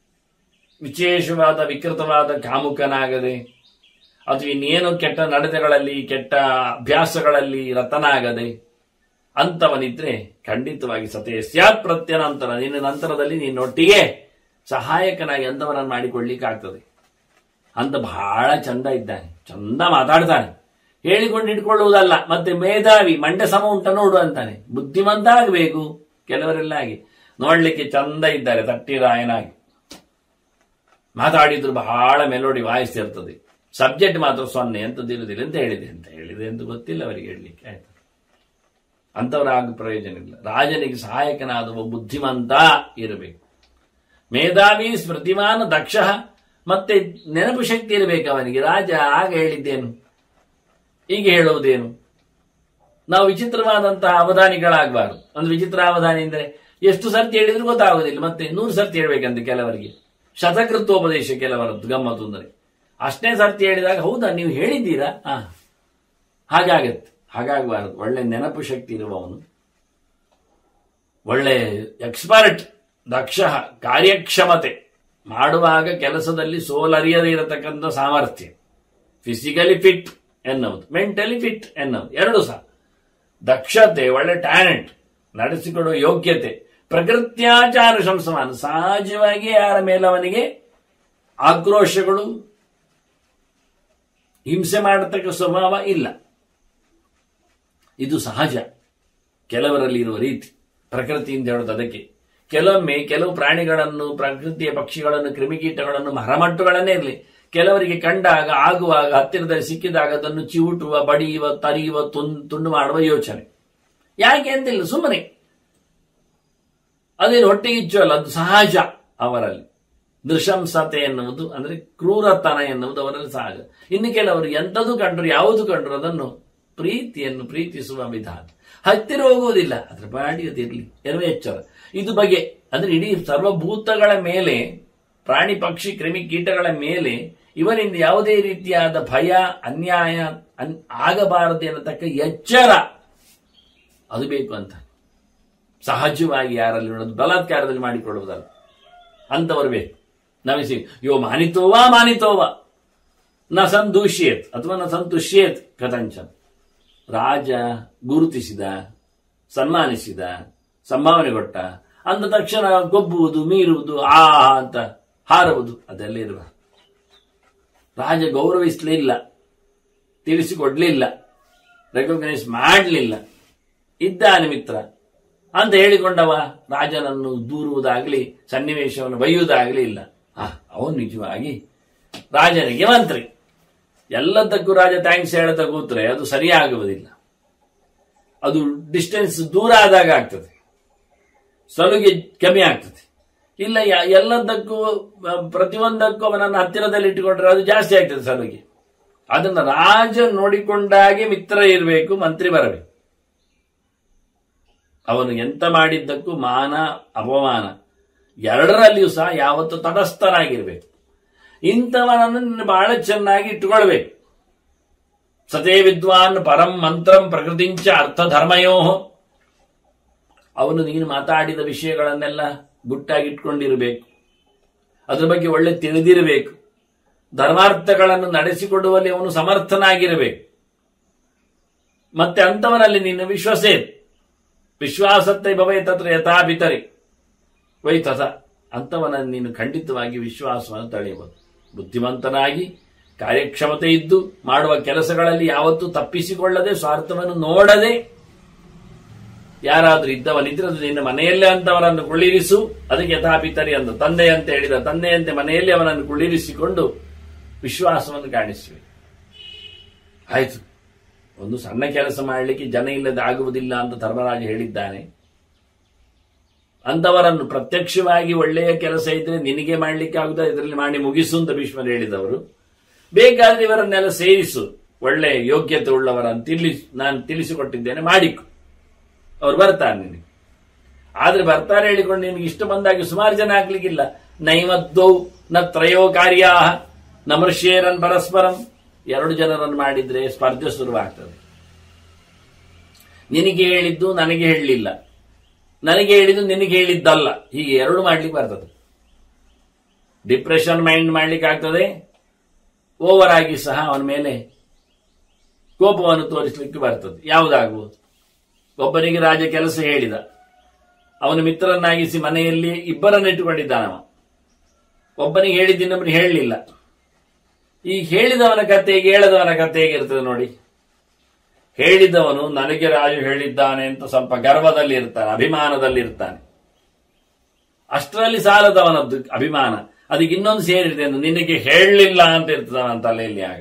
ವಿಶೇಷವಾದ ವಿಕೃತವಾದ ಕಾಮುಕನಾಗದೆ ಅಥವಾ ಇನ್ನೇನು ಕೆಟ್ಟ ನಡತೆಗಳಲ್ಲಿ ಕೆಟ್ಟ ಅಭ್ಯಾಸಗಳಲ್ಲಿ ರತನಾಗದೆ ಅಂತವನಿದ್ರೆ ಖಂಡಿತವಾಗಿ ಸತೆ ಸ್ಯಾತ್ ಪ್ರತ್ಯನಂತರ ನಿನ್ನ ನಂತರದಲ್ಲಿ ನಿನ್ನೊಟ್ಟಿಗೆ ಸಹಾಯಕನಾಗಿ ಅಂತವನನ್ನು ಮಾಡಿಕೊಳ್ಳಿಕ್ಕೆ ಆಗ್ತದೆ ಅಂತ ಬಹಳ ಚಂದ ಇದ್ದಾನೆ ಚಂದ ಮಾತಾಡ್ತಾನೆ ಹೇಳಿಕೊಂಡು ಇಟ್ಕೊಳ್ಳುವುದಲ್ಲ ಮತ್ತೆ ಮೇಧಾವಿ ಮಂಡೆ ಸಮ ಉಂಟ ನೋಡು ಅಂತಾನೆ ಬುದ್ಧಿಮಂತ ಆಗಬೇಕು ಕೆಲವರೆಲ್ಲ ಹಾಗೆ ನೋಡ್ಲಿಕ್ಕೆ ಚಂದ ಇದ್ದಾರೆ ತಟ್ಟಿರಾಯನಾಗಿ ಮಾತಾಡಿದ್ರು ಬಹಳ ಮೆಲೋಡಿ ವಾಯ್ಸ್ ಇರ್ತದೆ ಸಬ್ಜೆಕ್ಟ್ ಮಾತ್ರ ಸೊನ್ನೆ ಎಂತದ್ದು ಇರುವುದಿಲ್ಲ ಅಂತ ಹೇಳಿದೆ ಅಂತ ಹೇಳಿದೆ ಅಂತ ಗೊತ್ತಿಲ್ಲ ಅವರಿಗೆ ಹೇಳಲಿಕ್ಕೆ ಆಯ್ತು ಅಂಥವ್ರ ಆಗ ಪ್ರಯೋಜನ ಇಲ್ಲ ರಾಜನಿಗೆ ಸಹಾಯಕನಾದ ಬುದ್ಧಿಮಂತ ಇರಬೇಕು ಮೇಧಾವಿ ಸ್ಮೃತಿಮಾನ ದಕ್ಷ ಮತ್ತೆ ನೆನಪು ಶಕ್ತಿ ಇರಬೇಕು ಅವನಿಗೆ ರಾಜ ಆಗ ಹೇಳಿದ್ದೇನು ಈಗ ಹೇಳುವುದೇನು ನಾವು ವಿಚಿತ್ರವಾದಂತಹ ಅವಧಾನಿಗಳಾಗಬಾರದು ಒಂದು ವಿಚಿತ್ರ ಅವಧಾನಿ ಅಂದ್ರೆ ಎಷ್ಟು ಸರ್ತಿ ಹೇಳಿದ್ರು ಗೊತ್ತಾಗೋದಿಲ್ಲ ಮತ್ತೆ ನೂರು ಸರ್ತಿ ಹೇಳ್ಬೇಕಂತೆ ಕೆಲವರಿಗೆ ಶತಕೃತ್ವೋಪದೇಶ ಕೆಲವರದ್ದು ಗಮ್ಮತ್ತು ಅಂದರೆ ಅಷ್ಟೇ ಸರ್ತಿ ಹೇಳಿದಾಗ ಹೌದಾ ನೀವು ಹೇಳಿದ್ದೀರಾ ಹಾ ಹಾಗಾಗತ್ತೆ ಹಾಗಾಗಬಾರದು ಒಳ್ಳೆ ನೆನಪು ಶಕ್ತಿ ಇರುವವನು ಒಳ್ಳೆ ಎಕ್ಸ್ಪರ್ಟ್ ದಕ್ಷ ಕಾರ್ಯಕ್ಷಮತೆ ಮಾಡುವಾಗ ಕೆಲಸದಲ್ಲಿ ಸೋಲರಿಯದೇ ಇರತಕ್ಕಂಥ ಸಾಮರ್ಥ್ಯ ಫಿಸಿಕಲಿ ಫಿಟ್ ಎನ್ನುವುದು ಮೆಂಟಲಿ ಫಿಟ್ ಎನ್ನುವುದು ಎರಡು ಸಹ ದಕ್ಷತೆ ಒಳ್ಳೆ ಟ್ಯಾಲೆಂಟ್ ನಡೆಸಿಕೊಡುವ ಯೋಗ್ಯತೆ ಪ್ರಕೃತ್ಯಾಚಾರ ಶಂಸಮಾನ ಸಹಜವಾಗಿ ಯಾರ ಮೇಲೆ ಅವನಿಗೆ ಆಕ್ರೋಶಗಳು ಹಿಂಸೆ ಮಾಡತಕ್ಕ ಸ್ವಭಾವ ಇಲ್ಲ ಇದು ಸಹಜ ಕೆಲವರಲ್ಲಿ ಇರುವ ರೀತಿ ಪ್ರಕೃತಿಯಿಂದ ಹೇಳೋದು ಅದಕ್ಕೆ ಕೆಲವೊಮ್ಮೆ ಕೆಲವು ಪ್ರಾಣಿಗಳನ್ನು ಪ್ರಕೃತಿಯ ಪಕ್ಷಿಗಳನ್ನು ಕ್ರಿಮಿಕೀಟಗಳನ್ನು ಮರಮಟ್ಟುಗಳನ್ನೇ ಇರಲಿ ಕೆಲವರಿಗೆ ಕಂಡಾಗ ಆಗುವಾಗ ಹತ್ತಿರದಲ್ಲಿ ಸಿಕ್ಕಿದಾಗ ಅದನ್ನು ಚಿವುಟುವ ಬಡಿಯುವ ತರಿಯುವ ತುಂಡು ತುಂಡು ಮಾಡುವ ಯೋಚನೆ ಯಾಕೆ ಅಂತಿಲ್ಲ ಸುಮ್ಮನೆ ಅದೇನು ಹೊಟ್ಟೆಗಿಚ್ಚು ಅಲ್ಲ ಅದು ಸಹಜ ಅವರಲ್ಲಿ ನೃಶಂಸತೆ ಎನ್ನುವುದು ಅಂದ್ರೆ ಕ್ರೂರತನ ಎನ್ನುವುದು ಅವರಲ್ಲಿ ಸಹಜ ಇನ್ನು ಕೆಲವರು ಎಂಥದ್ದು ಕಂಡ್ರು ಯಾವುದು ಕಂಡ್ರು ಅದನ್ನು ಪ್ರೀತಿಯನ್ನು ಪ್ರೀತಿಸುವ ವಿಧಾನ ಹತ್ತಿರ ಹೋಗುವುದಿಲ್ಲ ಅದ್ರ ಬಾಡಿ ಅದಿರಲಿ ಎನ್ನುವ ಎಚ್ಚರ ಇದು ಬಗೆ ಅಂದ್ರೆ ಇಡೀ ಸರ್ವಭೂತಗಳ ಮೇಲೆ ಪ್ರಾಣಿ ಪಕ್ಷಿ ಕ್ರಿಮಿ ಕೀಟಗಳ ಮೇಲೆ ಇವನಿಂದ ಯಾವುದೇ ರೀತಿಯಾದ ಭಯ ಅನ್ಯಾಯ ಅನ್- ಆಗಬಾರದು ಎನ್ನತಕ್ಕ ಎಚ್ಚರ ಅದು ಬೇಕು ಅಂತ ಸಹಜವಾಗಿ ಯಾರಲ್ಲಿ ನೋಡೋದು ಬಲಾತ್ಕಾರದಲ್ಲಿ ಮಾಡಿಕೊಳ್ಳುವುದಲ್ಲ ಅಂತವರು ಬೇಕು ನಮಿಸಿ ಯೋ ಮಾನಿತೋವಾ ಮಾನಿತೋವಾ ನ ಸಂದೂಷ್ಯೇತ್ ಅಥವಾ ನ ಸಂತುಷ್ಯೇತ್ ಕಥಂಚನ್ ರಾಜ ಗುರುತಿಸಿದ ಸನ್ಮಾನಿಸಿದ ಸಂಭಾವನೆ ಕೊಟ್ಟ ಅಂದ ತಕ್ಷಣ ಗೊಬ್ಬುವುದು ಮೀರುವುದು ಆ ಅಂತ ಹಾರುವುದು ಅದೆಲ್ಲ ಇರುವ ರಾಜ ಗೌರವಿಸಲಿಲ್ಲ ತಿಳಿಸಿಕೊಡ್ಲಿಲ್ಲ ರೆಕಗ್ನೈಸ್ ಮಾಡಲಿಲ್ಲ ಇದ್ದಾನೆ ಮಿತ್ರ ಅಂತ ಹೇಳಿಕೊಂಡವ ರಾಜನನ್ನು ದೂರುವುದಾಗ್ಲಿ ಸನ್ನಿವೇಶವನ್ನು ಬೈಯುವುದಾಗ್ಲಿ ಇಲ್ಲ ಆ ಅವನು ನಿಜವಾಗಿ ರಾಜನಿಗೆ ಮಂತ್ರಿ ಎಲ್ಲದಕ್ಕೂ ರಾಜ ಥ್ಯಾಂಕ್ಸ್ ಹೇಳ್ತಾ ಕೂತ್ರೆ ಅದು ಸರಿಯಾಗುವುದಿಲ್ಲ ಅದು ಡಿಸ್ಟೆನ್ಸ್ ದೂರ ಆದಾಗ ಆಗ್ತದೆ ಸಲುಗೆ ಕಮ್ಮಿ ಆಗ್ತದೆ ಇಲ್ಲ ಯ- ಎಲ್ಲದಕ್ಕೂ ಆ, ಪ್ರತಿಯೊಂದಕ್ಕೂ ಅವನನ್ನು ಹತ್ತಿರದಲ್ಲಿ ಇಟ್ಟುಕೊಂಡ್ರೆ ಅದು ಜಾಸ್ತಿ ಆಗ್ತದೆ ಸಲುಗೆ ಅದನ್ನ ರಾಜ ನೋಡಿಕೊಂಡಾಗೆ ಮಿತ್ರ ಇರಬೇಕು ಮಂತ್ರಿ ಬರಬೇಕು ಅವನು ಎಂತ ಮಾಡಿದ್ದಕ್ಕೂ ಮಾನ ಅಪಮಾನ ಎರಡರಲ್ಲಿಯೂ ಸಹ ಯಾವತ್ತು ತಟಸ್ಥನಾಗಿರ್ಬೇಕು ಇಂಥವನನ್ನು ನೀನು ಬಹಳ ಚೆನ್ನಾಗಿ ಇಟ್ಟುಕೊಳ್ಬೇಕು ಸತೇ ವಿದ್ವಾನ್ ಪರಂ ಮಂತ್ರಂ ಪ್ರಕೃತಿಂಚ ಅರ್ಥ ಧರ್ಮಯೋ ಅವನು ನೀನು ಮಾತಾಡಿದ ವಿಷಯಗಳನ್ನೆಲ್ಲ ಗುಟ್ಟಾಗಿ ಇಟ್ಕೊಂಡಿರಬೇಕು ಅದ್ರ ಬಗ್ಗೆ ಒಳ್ಳೆ ತಿಳಿದಿರಬೇಕು ಧರ್ಮಾರ್ಥಗಳನ್ನು ನಡೆಸಿಕೊಡುವಲ್ಲಿ ಅವನು ಸಮರ್ಥನಾಗಿರಬೇಕು ಮತ್ತೆ ಅಂಥವನಲ್ಲಿ ನಿನ್ನ ವಿಶ್ವಾಸೇ ವಿಶ್ವಾಸತ್ತೆ ಭವೇ ತತ್ರ ಯಥಾ ಭಿತರಿ ವೈ ತಥ ಅಂಥವನನ್ನು ನೀನು ಖಂಡಿತವಾಗಿ ವಿಶ್ವಾಸವನ್ನು ತಳೆಯಬಹುದು ಬುದ್ಧಿವಂತನಾಗಿ ಕಾರ್ಯಕ್ಷಮತೆ ಇದ್ದು ಮಾಡುವ ಕೆಲಸಗಳಲ್ಲಿ ಯಾವತ್ತೂ ತಪ್ಪಿಸಿಕೊಳ್ಳದೆ ಸ್ವಾರ್ಥವನ್ನು ನೋಡದೆ ಯಾರಾದ್ರೂ ಇದ್ದವನಿದ್ರೆ ಅದು ನಿನ್ನ ಮನೆಯಲ್ಲೇ ಅಂತವರನ್ನು ಕುಳ್ಳಿರಿಸು ಅದಕ್ಕೆ ಯಥಾಪಿತರಿ ಅಂದ ತಂದೆ ಅಂತ ಹೇಳಿದ ತಂದೆಯಂತೆ ಮನೆಯಲ್ಲಿ ಅವನನ್ನು ಕುಳ್ಳಿರಿಸಿಕೊಂಡು ವಿಶ್ವಾಸವನ್ನು ಕಾಣಿಸುವೆ ಆಯ್ತು ಒಂದು ಸಣ್ಣ ಕೆಲಸ ಮಾಡಲಿಕ್ಕೆ ಜನ ಇಲ್ಲದೆ ಆಗುವುದಿಲ್ಲ ಅಂತ ಧರ್ಮರಾಜ ಹೇಳಿದ್ದಾನೆ ಅಂತವರನ್ನು ಪ್ರತ್ಯಕ್ಷವಾಗಿ ಒಳ್ಳೆಯ ಕೆಲಸ ಇದ್ರೆ ನಿನಗೆ ಮಾಡ್ಲಿಕ್ಕೆ ಆಗುದ ಇದರಲ್ಲಿ ಮಾಡಿ ಮುಗಿಸು ಅಂತ ಭೀಷ್ಮರು ಹೇಳಿದವರು ಬೇಕಾದ್ರೆ ಇವರನ್ನೆಲ್ಲ ಸೇರಿಸು ಒಳ್ಳೆ ಯೋಗ್ಯತೆ ಉಳ್ಳವರನ್ನು ತಿಳಿಸಿ ನಾನು ತಿಳಿಸಿಕೊಟ್ಟಿದ್ದೇನೆ ಮಾಡಿಕು ಅವ್ರು ಬರ್ತಾರೆ ನಿನಗೆ ಆದ್ರೆ ಬರ್ತಾರೆ ಹೇಳಿಕೊಂಡು ನಿನಗೆ ಇಷ್ಟ ಬಂದಾಗಿ ಸುಮಾರು ಜನ ಆಗ್ಲಿಕ್ಕಿಲ್ಲ ನೈಮದ್ದೌ ನ ತ್ರಯೋ ಕಾರ್ಯ ನಮರ್ಷೇರನ್ ಪರಸ್ಪರಂ ಎರಡು ಜನರನ್ನು ಮಾಡಿದ್ರೆ ಸ್ಪರ್ಧೆ ಶುರುವಾಗ್ತದೆ ನಿನಗೆ ಹೇಳಿದ್ದು ನನಗೆ ಹೇಳಲಿಲ್ಲ ನನಗೆ ಹೇಳಿದ್ದು ನಿನಗೆ ಹೇಳಿದ್ದಲ್ಲ ಹೀಗೆ ಎರಡು ಮಾಡ್ಲಿಕ್ಕೆ ಬರ್ತದೆ ಡಿಪ್ರೆಷನ್ ಮೈಂಡ್ ಮಾಡ್ಲಿಕ್ಕೆ ಆಗ್ತದೆ ಓವರ್ ಆಗಿ ಸಹ ಅವನ ಮೇಲೆ ಕೋಪವನ್ನು ತೋರಿಸಲಿಕ್ಕೆ ಬರ್ತದೆ ಯಾವುದಾಗುವುದು ಒಬ್ಬನಿಗೆ ರಾಜ ಕೆಲಸ ಹೇಳಿದ ಅವನ ಮಿತ್ರರನ್ನಾಗಿಸಿ ಮನೆಯಲ್ಲಿ ಇಬ್ಬರನ್ನು ಇಟ್ಟುಕೊಂಡಿದ್ದಾನವ ಒಬ್ಬನಿಗೆ ಹೇಳಿದ್ದು ಇನ್ನೊಬ್ಬನಿಗೆ ಹೇಳಲಿಲ್ಲ ಈ ಹೇಳಿದವನ ಕತೆ ಈಗ ಹೇಳದವನ ಕತೆ ಹೇಗಿರ್ತದೆ ನೋಡಿ ಹೇಳಿದವನು ನನಗೆ ರಾಜು ಹೇಳಿದ್ದಾನೆ ಅಂತ ಸ್ವಲ್ಪ ಗರ್ವದಲ್ಲಿ ಇರ್ತಾನೆ ಅಭಿಮಾನದಲ್ಲಿ ಇರ್ತಾನೆ ಅಷ್ಟರಲ್ಲಿ ಸಾಲದವನದ್ದು ಅಭಿಮಾನ ಅದಕ್ಕೆ ಇನ್ನೊಂದು ಸೇರಿದೆ ಎಂದು ನಿನಗೆ ಹೇಳಲಿಲ್ಲ ಅಂತ ಇರ್ತದೆ ಅವನ ತಲೆಯಲ್ಲಿ ಆಗ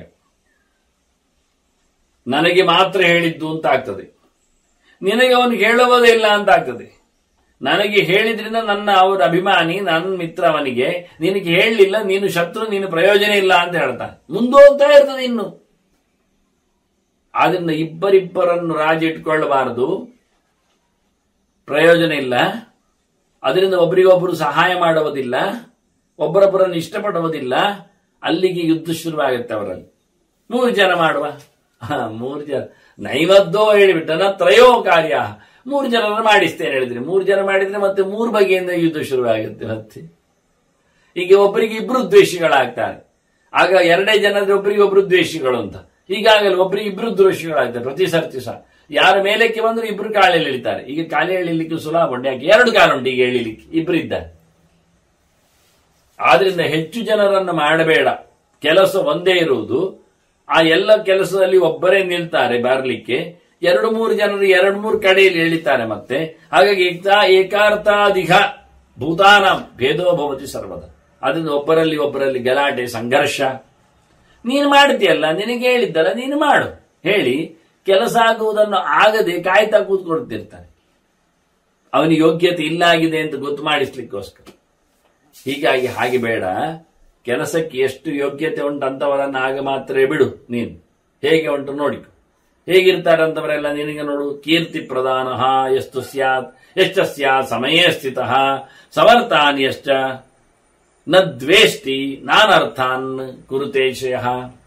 ನನಗೆ ಮಾತ್ರ ಹೇಳಿದ್ದು ಅಂತ ಆಗ್ತದೆ ನಿನಗೆ ಅವನು ಹೇಳುವುದೇ ಇಲ್ಲ ಅಂತ ಆಗ್ತದೆ ನನಗೆ ಹೇಳಿದ್ರಿಂದ ನನ್ನ ಅವರ ಅಭಿಮಾನಿ ನನ್ನ ಮಿತ್ರ ಅವನಿಗೆ ನಿನಗೆ ಹೇಳಲಿಲ್ಲ ನೀನು ಶತ್ರು ನೀನು ಪ್ರಯೋಜನ ಇಲ್ಲ ಅಂತ ಹೇಳ್ತಾನೆ ಮುಂದೋಗ್ತಾ ಇರ್ತದೆ ಇನ್ನು ಆದ್ರಿಂದ ಇಬ್ಬರಿಬ್ಬರನ್ನು ರಾಜ ಇಟ್ಕೊಳ್ಳಬಾರದು ಪ್ರಯೋಜನ ಇಲ್ಲ ಅದರಿಂದ ಒಬ್ಬರಿಗೊಬ್ಬರು ಸಹಾಯ ಮಾಡುವುದಿಲ್ಲ ಒಬ್ಬರೊಬ್ಬರನ್ನು ಇಷ್ಟಪಡುವುದಿಲ್ಲ ಅಲ್ಲಿಗೆ ಯುದ್ಧ ಶುರುವಾಗುತ್ತೆ ಅವರಲ್ಲಿ ಮೂರು ಜನ ಮಾಡುವ ಹ, ಮೂರು ಜನ ನೈವದ್ದೋ ಹೇಳಿಬಿಟ್ಟನ ತ್ರಯೋ ಕಾರ್ಯ ಮೂರು ಜನರನ್ನು ಮಾಡಿಸ್ತೇನೆ ಹೇಳಿದ್ರೆ ಮೂರು ಜನ ಮಾಡಿದ್ರೆ ಮತ್ತೆ ಮೂರು ಬಗೆಯಿಂದ ಯುದ್ಧ ಶುರುವಾಗುತ್ತೆ ಮತ್ತೆ ಈಗ ಒಬ್ಬರಿಗೆ ಇಬ್ರು ದ್ವೇಷಿಗಳಾಗ್ತಾರೆ ಆಗ ಎರಡೇ ಜನ ಇದ್ರೆ ಒಬ್ಬರಿಗೆ ಒಬ್ರು ದ್ವೇಷಿಗಳು ಅಂತ ಹೀಗಾಗಲಿ ಒಬ್ಬರಿಗೆ ಇಬ್ರು ದ್ವೇಷಿಗಳಾಗ್ತಾರೆ ಪ್ರತಿ ಸರ್ತಿ ಸಹ ಯಾರ ಮೇಲಕ್ಕೆ ಬಂದ್ರೆ ಇಬ್ರು ಕಾಲೆಯಲ್ಲಿ ಎಳಿತಾರೆ ಈಗ ಕಾಲೆ ಎಳಿಲಿಕ್ಕೆ ಸುಲಭ ಉಂಟು ಯಾಕೆ ಎರಡು ಕಾಲುಂಟು ಈಗ ಎಳಿಲಿಕ್ಕೆ ಇಬ್ರು ಇದ್ದಾರೆ ಆದ್ರಿಂದ ಹೆಚ್ಚು ಜನರನ್ನು ಮಾಡಬೇಡ ಕೆಲಸ ಒಂದೇ ಇರುವುದು ಆ ಎಲ್ಲ ಕೆಲಸದಲ್ಲಿ ಒಬ್ಬರೇ ನಿಲ್ತಾರೆ ಬರಲಿಕ್ಕೆ ಎರಡು ಮೂರು ಜನರು ಎರಡು ಮೂರು ಕಡೆಯಲ್ಲಿ ಎಳಿತಾರೆ ಮತ್ತೆ ಹಾಗಾಗಿ ಏಕ ಏಕಾರ್ಥಾಧಿಕ ಭೂತಾನ ಭೇದೋ ಭವತಿ ಸರ್ವದ ಅದರಿಂದ ಒಬ್ಬರಲ್ಲಿ ಒಬ್ಬರಲ್ಲಿ ಗಲಾಟೆ ಸಂಘರ್ಷ ನೀನು ಮಾಡ್ತೀಯಲ್ಲ ನಿನಗೆ ಹೇಳಿದ್ದಲ್ಲ ನೀನು ಮಾಡು ಹೇಳಿ ಕೆಲಸ ಆಗುವುದನ್ನು ಆಗದೆ ಕಾಯ್ತಾ ಕೂತ್ಕೊಳ್ತಿರ್ತಾನೆ ಅವನಿಗೆ ಯೋಗ್ಯತೆ ಇಲ್ಲ ಆಗಿದೆ ಅಂತ ಗೊತ್ತು ಮಾಡಿಸ್ಲಿಕ್ಕೋಸ್ಕರ ಹೀಗಾಗಿ ಹಾಗೆ ಬೇಡ ಕೆಲಸಕ್ಕೆ ಎಷ್ಟು ಯೋಗ್ಯತೆ ಉಂಟಂತವರನ್ನ ಆಗ ಮಾತ್ರ ಬಿಡು ನೀನು ಹೇಗೆ ಉಂಟು ನೋಡಿಕೊ ಹೇಗಿರ್ತಾರಂತವರೆಲ್ಲ ನಿನಗೆ ನೋಡು ಕೀರ್ತಿ ಪ್ರಧಾನ ಎಷ್ಟು ಸ್ಯಾತ್ ಎಷ್ಟ ಸ್ಯಾತ್ ಸಮಯೇ ಸ್ಥಿತ ಸಮರ್ಥಾನ್ ಎಷ್ಟ ನ ದ್ವೇಷ್ಟಿ ನಾನರ್ಥಾನ್ ಕುರುತೇಶಯ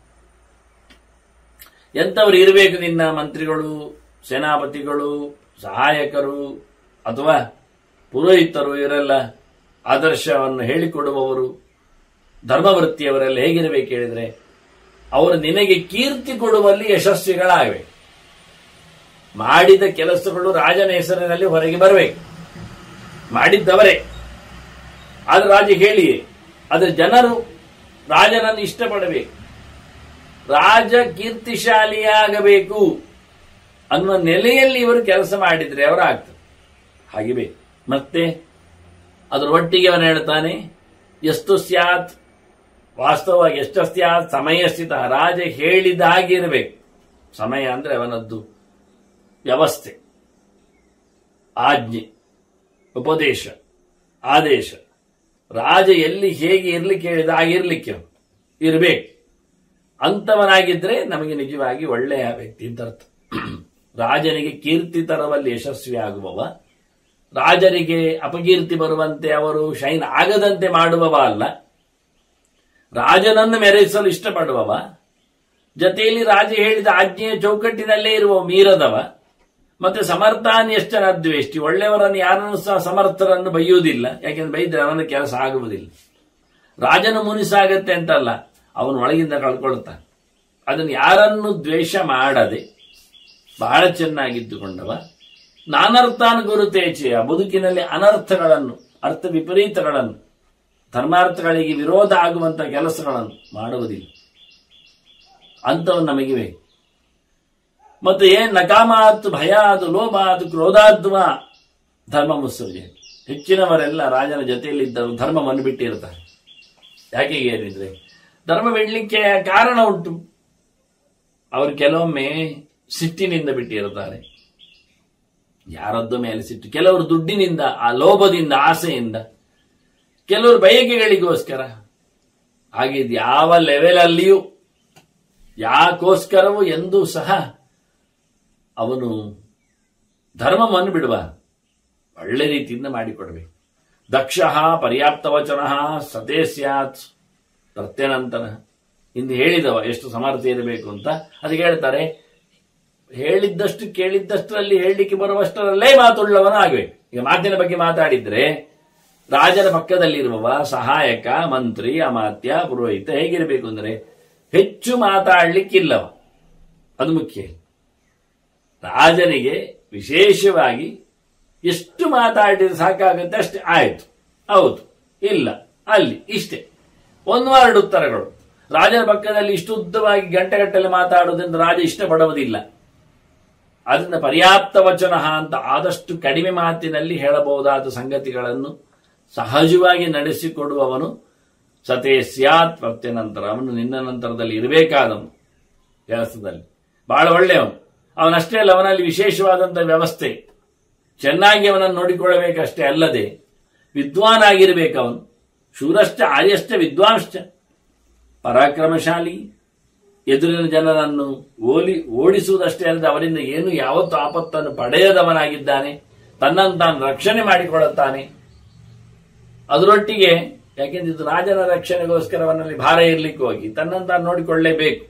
ಎಂಥವ್ರು ಇರಬೇಕು ನಿನ್ನ ಮಂತ್ರಿಗಳು ಸೇನಾಪತಿಗಳು ಸಹಾಯಕರು ಅಥವಾ ಪುರೋಹಿತರು ಇವರೆಲ್ಲ ಆದರ್ಶವನ್ನು ಹೇಳಿಕೊಡುವವರು ಧರ್ಮವೃತ್ತಿಯವರೆಲ್ಲ ಹೇಗಿರಬೇಕು ಹೇಳಿದ್ರೆ ಅವರು ನಿನಗೆ ಕೀರ್ತಿ ಕೊಡುವಲ್ಲಿ ಯಶಸ್ವಿಗಳಾಗಬೇಕು ಮಾಡಿದ ಕೆಲಸಗಳು ರಾಜನ ಹೆಸರಿನಲ್ಲಿ ಹೊರಗೆ ಬರಬೇಕು ಮಾಡಿದ್ದವರೇ ಆದ್ರೆ ರಾಜ ಹೇಳಿಯೇ ಆದ್ರೆ ಜನರು ರಾಜನನ್ನು ಇಷ್ಟಪಡಬೇಕು ರಾಜ ಕೀರ್ತಿಶಾಲಿಯಾಗಬೇಕು ಅನ್ನುವ ನೆಲೆಯಲ್ಲಿ ಇವರು ಕೆಲಸ ಮಾಡಿದ್ರೆ ಅವರು ಆಗ್ತದೆ ಹಾಗೆ ಬೇಕು ಮತ್ತೆ ಅದರ ಒಟ್ಟಿಗೆ ಅವನು ಹೇಳ್ತಾನೆ ಎಷ್ಟು ಸ್ಯಾತ್ ವಾಸ್ತವವಾಗಿ ಎಷ್ಟು ಸ್ಯಾತ್ ಸಮಯ ಸ್ಥಿತ ರಾಜ ಹೇಳಿದ ಹಾಗೆ ಇರಬೇಕು ಸಮಯ ಅಂದ್ರೆ ಅವನದ್ದು ವ್ಯವಸ್ಥೆ ಆಜ್ಞೆ ಉಪದೇಶ ಆದೇಶ ರಾಜ ಎಲ್ಲಿ ಹೇಗೆ ಇರ್ಲಿಕ್ಕೆ ಹೇಳಿದ ಹಾಗಿರ್ಲಿಕ್ಕೆ ಇರಬೇಕು ಅಂತವನಾಗಿದ್ರೆ ನಮಗೆ ನಿಜವಾಗಿ ಒಳ್ಳೆಯ ವ್ಯಕ್ತಿ ಅಂತ ಅರ್ಥ ರಾಜನಿಗೆ ಕೀರ್ತಿ ತರವಲ್ಲಿ ಯಶಸ್ವಿ ಆಗುವವ ರಾಜರಿಗೆ ಅಪಕೀರ್ತಿ ಬರುವಂತೆ ಅವರು ಶೈನ್ ಆಗದಂತೆ ಮಾಡುವವ ಅಲ್ಲ ರಾಜನನ್ನು ಮೆರೆಸಲು ಇಷ್ಟಪಡುವವ ಜೊತೆಯಲ್ಲಿ ರಾಜ ಹೇಳಿದ ಆಜ್ಞೆಯ ಚೌಕಟ್ಟಿನಲ್ಲೇ ಇರುವ ಮೀರದವ ಮತ್ತೆ ಸಮರ್ಥಾನ್ ಎಷ್ಟನ ದ್ವೇಷ್ಟಿ ಒಳ್ಳೆಯವರನ್ನು ಯಾರನ್ನು ಸಹ ಸಮರ್ಥರನ್ನು ಬೈಯುವುದಿಲ್ಲ ಯಾಕೆಂದ್ರೆ ಬೈದ್ರೆ ಅವನ ಕೆಲಸ ಆಗುವುದಿಲ್ಲ ರಾಜನ ಮುನಿಸಾಗತ್ತೆ ಅಂತಲ್ಲ ಅವನು ಒಳಗಿಂದ ಕಳ್ಕೊಳ್ತಾನೆ ಅದನ್ನು ಯಾರನ್ನು ದ್ವೇಷ ಮಾಡದೆ ಬಹಳ ಚೆನ್ನಾಗಿದ್ದುಕೊಂಡವ ನಾನರ್ಥಾನ ಗುರುತೇಚೆಯ ಬದುಕಿನಲ್ಲಿ ಅನರ್ಥಗಳನ್ನು ಅರ್ಥ ವಿಪರೀತಗಳನ್ನು ಧರ್ಮಾರ್ಥಗಳಿಗೆ ವಿರೋಧ ಆಗುವಂತಹ ಕೆಲಸಗಳನ್ನು ಮಾಡುವುದಿಲ್ಲ ಅಂಥವು ನಮಗೆ ಬೇಕು ಮತ್ತು ಏನ್ ನಕಾಮಾತ್ ಭಯಾತ್ ಲೋಭಾತ್ ಕ್ರೋಧಾದ್ವ ಧರ್ಮ ಮುತ್ಸರ್ಜೆ ಹೆಚ್ಚಿನವರೆಲ್ಲ ರಾಜನ ಜೊತೆಯಲ್ಲಿದ್ದರು ಧರ್ಮವನ್ನು ಬಿಟ್ಟಿರ್ತಾರೆ ಯಾಕೆ ಏನಿದ್ರೆ ಧರ್ಮ ಬಿಡ್ಲಿಕ್ಕೆ ಕಾರಣ ಉಂಟು ಅವರು ಕೆಲವೊಮ್ಮೆ ಸಿಟ್ಟಿನಿಂದ ಬಿಟ್ಟಿರುತ್ತಾರೆ ಯಾರದ್ದು ಮೇಲೆ ಸಿಟ್ಟು ಕೆಲವರು ದುಡ್ಡಿನಿಂದ ಆ ಲೋಭದಿಂದ ಆಸೆಯಿಂದ ಕೆಲವರು ಬಯಕೆಗಳಿಗೋಸ್ಕರ ಹಾಗೆ ಇದು ಯಾವ ಲೆವೆಲ್ ಅಲ್ಲಿಯೂ ಯಾಕೋಸ್ಕರವೂ ಎಂದೂ ಸಹ ಅವನು ಧರ್ಮವನ್ನು ಬಿಡುವ ಒಳ್ಳೆ ರೀತಿಯಿಂದ ಮಾಡಿಕೊಡ್ಬೇಕು ದಕ್ಷ ಪರ್ಯಾಪ್ತ ವಚನ ಸತೇ ಸ್ಯಾತ್ ಪ್ರತ್ಯನಂತರ ಇಂದು ಹೇಳಿದವ ಎಷ್ಟು ಸಮರ್ಥ ಇರಬೇಕು ಅಂತ ಅದಕ್ಕೆ ಹೇಳ್ತಾರೆ ಹೇಳಿದ್ದಷ್ಟು ಕೇಳಿದ್ದಷ್ಟರಲ್ಲಿ ಹೇಳಲಿಕ್ಕೆ ಬರುವಷ್ಟರಲ್ಲೇ ಮಾತುಳ್ಳವನ ಆಗಬೇಕು ಈಗ ಮಾತಿನ ಬಗ್ಗೆ ಮಾತಾಡಿದ್ರೆ ರಾಜನ ಪಕ್ಕದಲ್ಲಿರುವವ ಸಹಾಯಕ ಮಂತ್ರಿ ಅಮಾತ್ಯ ಪುರೋಹಿತ ಹೇಗಿರಬೇಕು ಅಂದ್ರೆ ಹೆಚ್ಚು ಮಾತಾಡ್ಲಿಕ್ಕಿಲ್ಲವ ಅದು ಮುಖ್ಯ ರಾಜನಿಗೆ ವಿಶೇಷವಾಗಿ ಎಷ್ಟು ಮಾತಾಡಿದ್ರೆ ಸಾಕಾಗುತ್ತೆ ಅಷ್ಟೇ ಆಯ್ತು ಹೌದು ಇಲ್ಲ ಅಲ್ಲಿ ಇಷ್ಟೇ ಒಂದು ವಾರ್ಡ್ ಉತ್ತರಗಳು ರಾಜನ ಪಕ್ಕದಲ್ಲಿ ಇಷ್ಟು ಉದ್ದವಾಗಿ ಗಂಟೆಗಟ್ಟಲೆ ಮಾತಾಡುವುದರಿಂದ ರಾಜ ಇಷ್ಟಪಡುವುದಿಲ್ಲ ಅದರಿಂದ ಪರ್ಯಾಪ್ತ ವಚನ ಅಂತ ಆದಷ್ಟು ಕಡಿಮೆ ಮಾತಿನಲ್ಲಿ ಹೇಳಬಹುದಾದ ಸಂಗತಿಗಳನ್ನು ಸಹಜವಾಗಿ ನಡೆಸಿಕೊಡುವವನು ಸತೇ ಸ್ಯಾತ್ ಭಕ್ತಿಯ ನಂತರ ಅವನು ನಿನ್ನ ನಂತರದಲ್ಲಿ ಇರಬೇಕಾದವನು ಕೆಲಸದಲ್ಲಿ ಬಹಳ ಒಳ್ಳೆಯವನು ಅವನಷ್ಟೇ ಅಲ್ಲ ಅವನಲ್ಲಿ ವಿಶೇಷವಾದಂತಹ ವ್ಯವಸ್ಥೆ ಚೆನ್ನಾಗಿ ಅವನನ್ನು ನೋಡಿಕೊಳ್ಳಬೇಕಷ್ಟೇ ಅಲ್ಲದೆ ವಿದ್ವಾನ್ ಆಗಿರಬೇಕು ಅವನು ಶೂರಶ್ಚ ಆರ್ಯಶ್ಚ ವಿದ್ವಾಂಶ್ಚ ಪರಾಕ್ರಮಶಾಲಿ ಎದುರಿನ ಜನರನ್ನು ಓಲಿ ಓಡಿಸುವುದಷ್ಟೇ ಅಲ್ಲದೆ ಅವರಿಂದ ಏನು ಯಾವತ್ತೂ ಆಪತ್ತನ್ನು ಪಡೆಯದವನಾಗಿದ್ದಾನೆ ತನ್ನನ್ನು ತಾನು ರಕ್ಷಣೆ ಮಾಡಿಕೊಳ್ಳುತ್ತಾನೆ ಅದರೊಟ್ಟಿಗೆ ಯಾಕೆಂದ್ರೆ ಇದು ರಾಜನ ರಕ್ಷಣೆಗೋಸ್ಕರ ಅವನಲ್ಲಿ ಭಾರ ಇರಲಿಕ್ಕೆ ಹೋಗಿ ತನ್ನನ್ನು ತಾನು ನೋಡಿಕೊಳ್ಳಲೇಬೇಕು